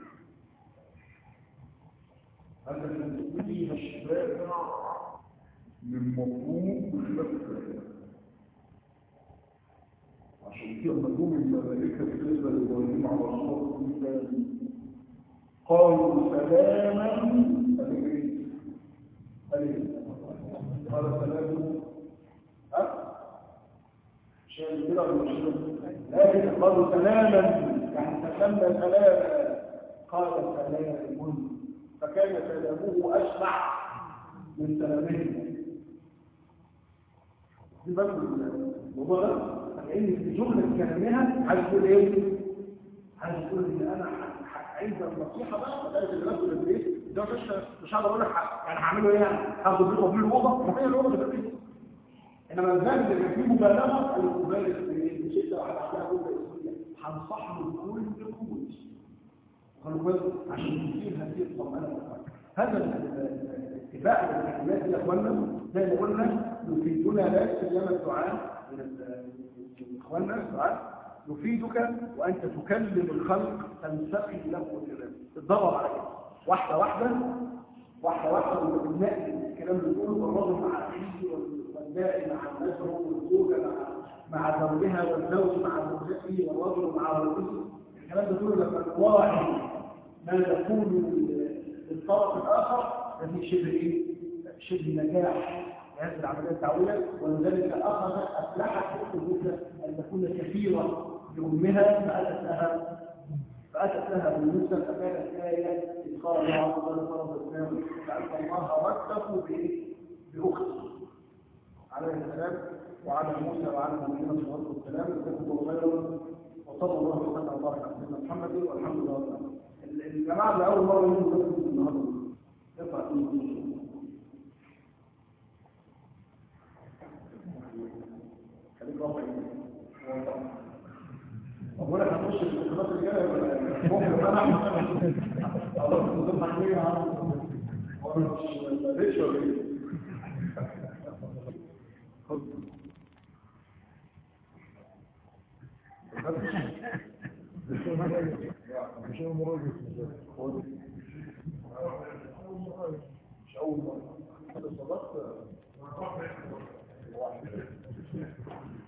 هذا الذي الشارع من مفهوم بخلاف الفعل عشان كده مفهوم الملائكة بالنسبة لإبراهيم على صورة المثال قالوا سلاما أليه أليه قال سلام ها؟ شيء كده ولا مش لكن قالوا سلاما يعني تسمى سلاما قال سلام فكان سلامه أشبع من سلامه دي بس الموضوع ده لان في جمله كلامها عايز تقول ايه عايز تقول ان انا عايز النصيحه بقى بدات الناس البيت ده مش مش هقدر اقول لك يعني هعمله ايه يعني هاخد بيه وابني الاوضه ما هي الاوضه اللي في انما الزاد اللي فيه مبالغه ان مبالغ في شده واحد عندها جمله اسميه هنصح له كل قوه قالوا كويس عشان يصير هذه الطمأنينة هذا الاتباع للكلمات يا اخوانا زي ما قلنا يفيدنا لا سيما الدعاء من اخواننا الدعاء يفيدك وانت تكلم الخلق تنسقي له الكلام تتدرب على كده واحده واحده واحده واحده وبنلاقي الكلام اللي بيقوله الرجل مع اخيه والباقي مع الناس والزوجه مع مع زوجها والزوج مع زوجته والرجل مع والده الكلام ده كله لما نراعي ما يقول للطرف الاخر ففي شبه ايه؟ شبه نجاح لهذه العمليه الدعويه ولذلك اخذ اسلحه الطفوله ان تكون كثيره لامها فاتت لها فاتت لها بالنسبه فكانت ايه اذ قال الله عز وجل فرض الاسلام فالقى الله رده بايه؟ باخته عليه السلام وعلى موسى وعلى نبينا صلى الله عليه وسلم جزاكم الله خيرا وصلى الله وسلم وبارك على سيدنا محمد والحمد لله رب العالمين الجماعه اللي اول مره يجوا النهارده ارفع خليك رافع أقول لك هتخش في الانتخابات الجاية ولا ممكن أنا خلاص نظام محمية وأنا مش ليش ولا إيه؟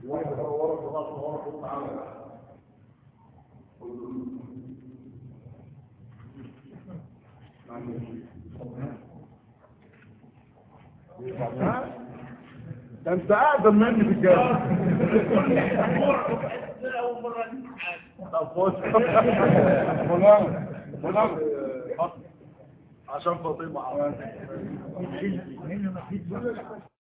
واحد ورا ورا ورا تعالى ده انت اقدم مني في الجامعه اول مره طب بص فلان فلان عشان فاطمه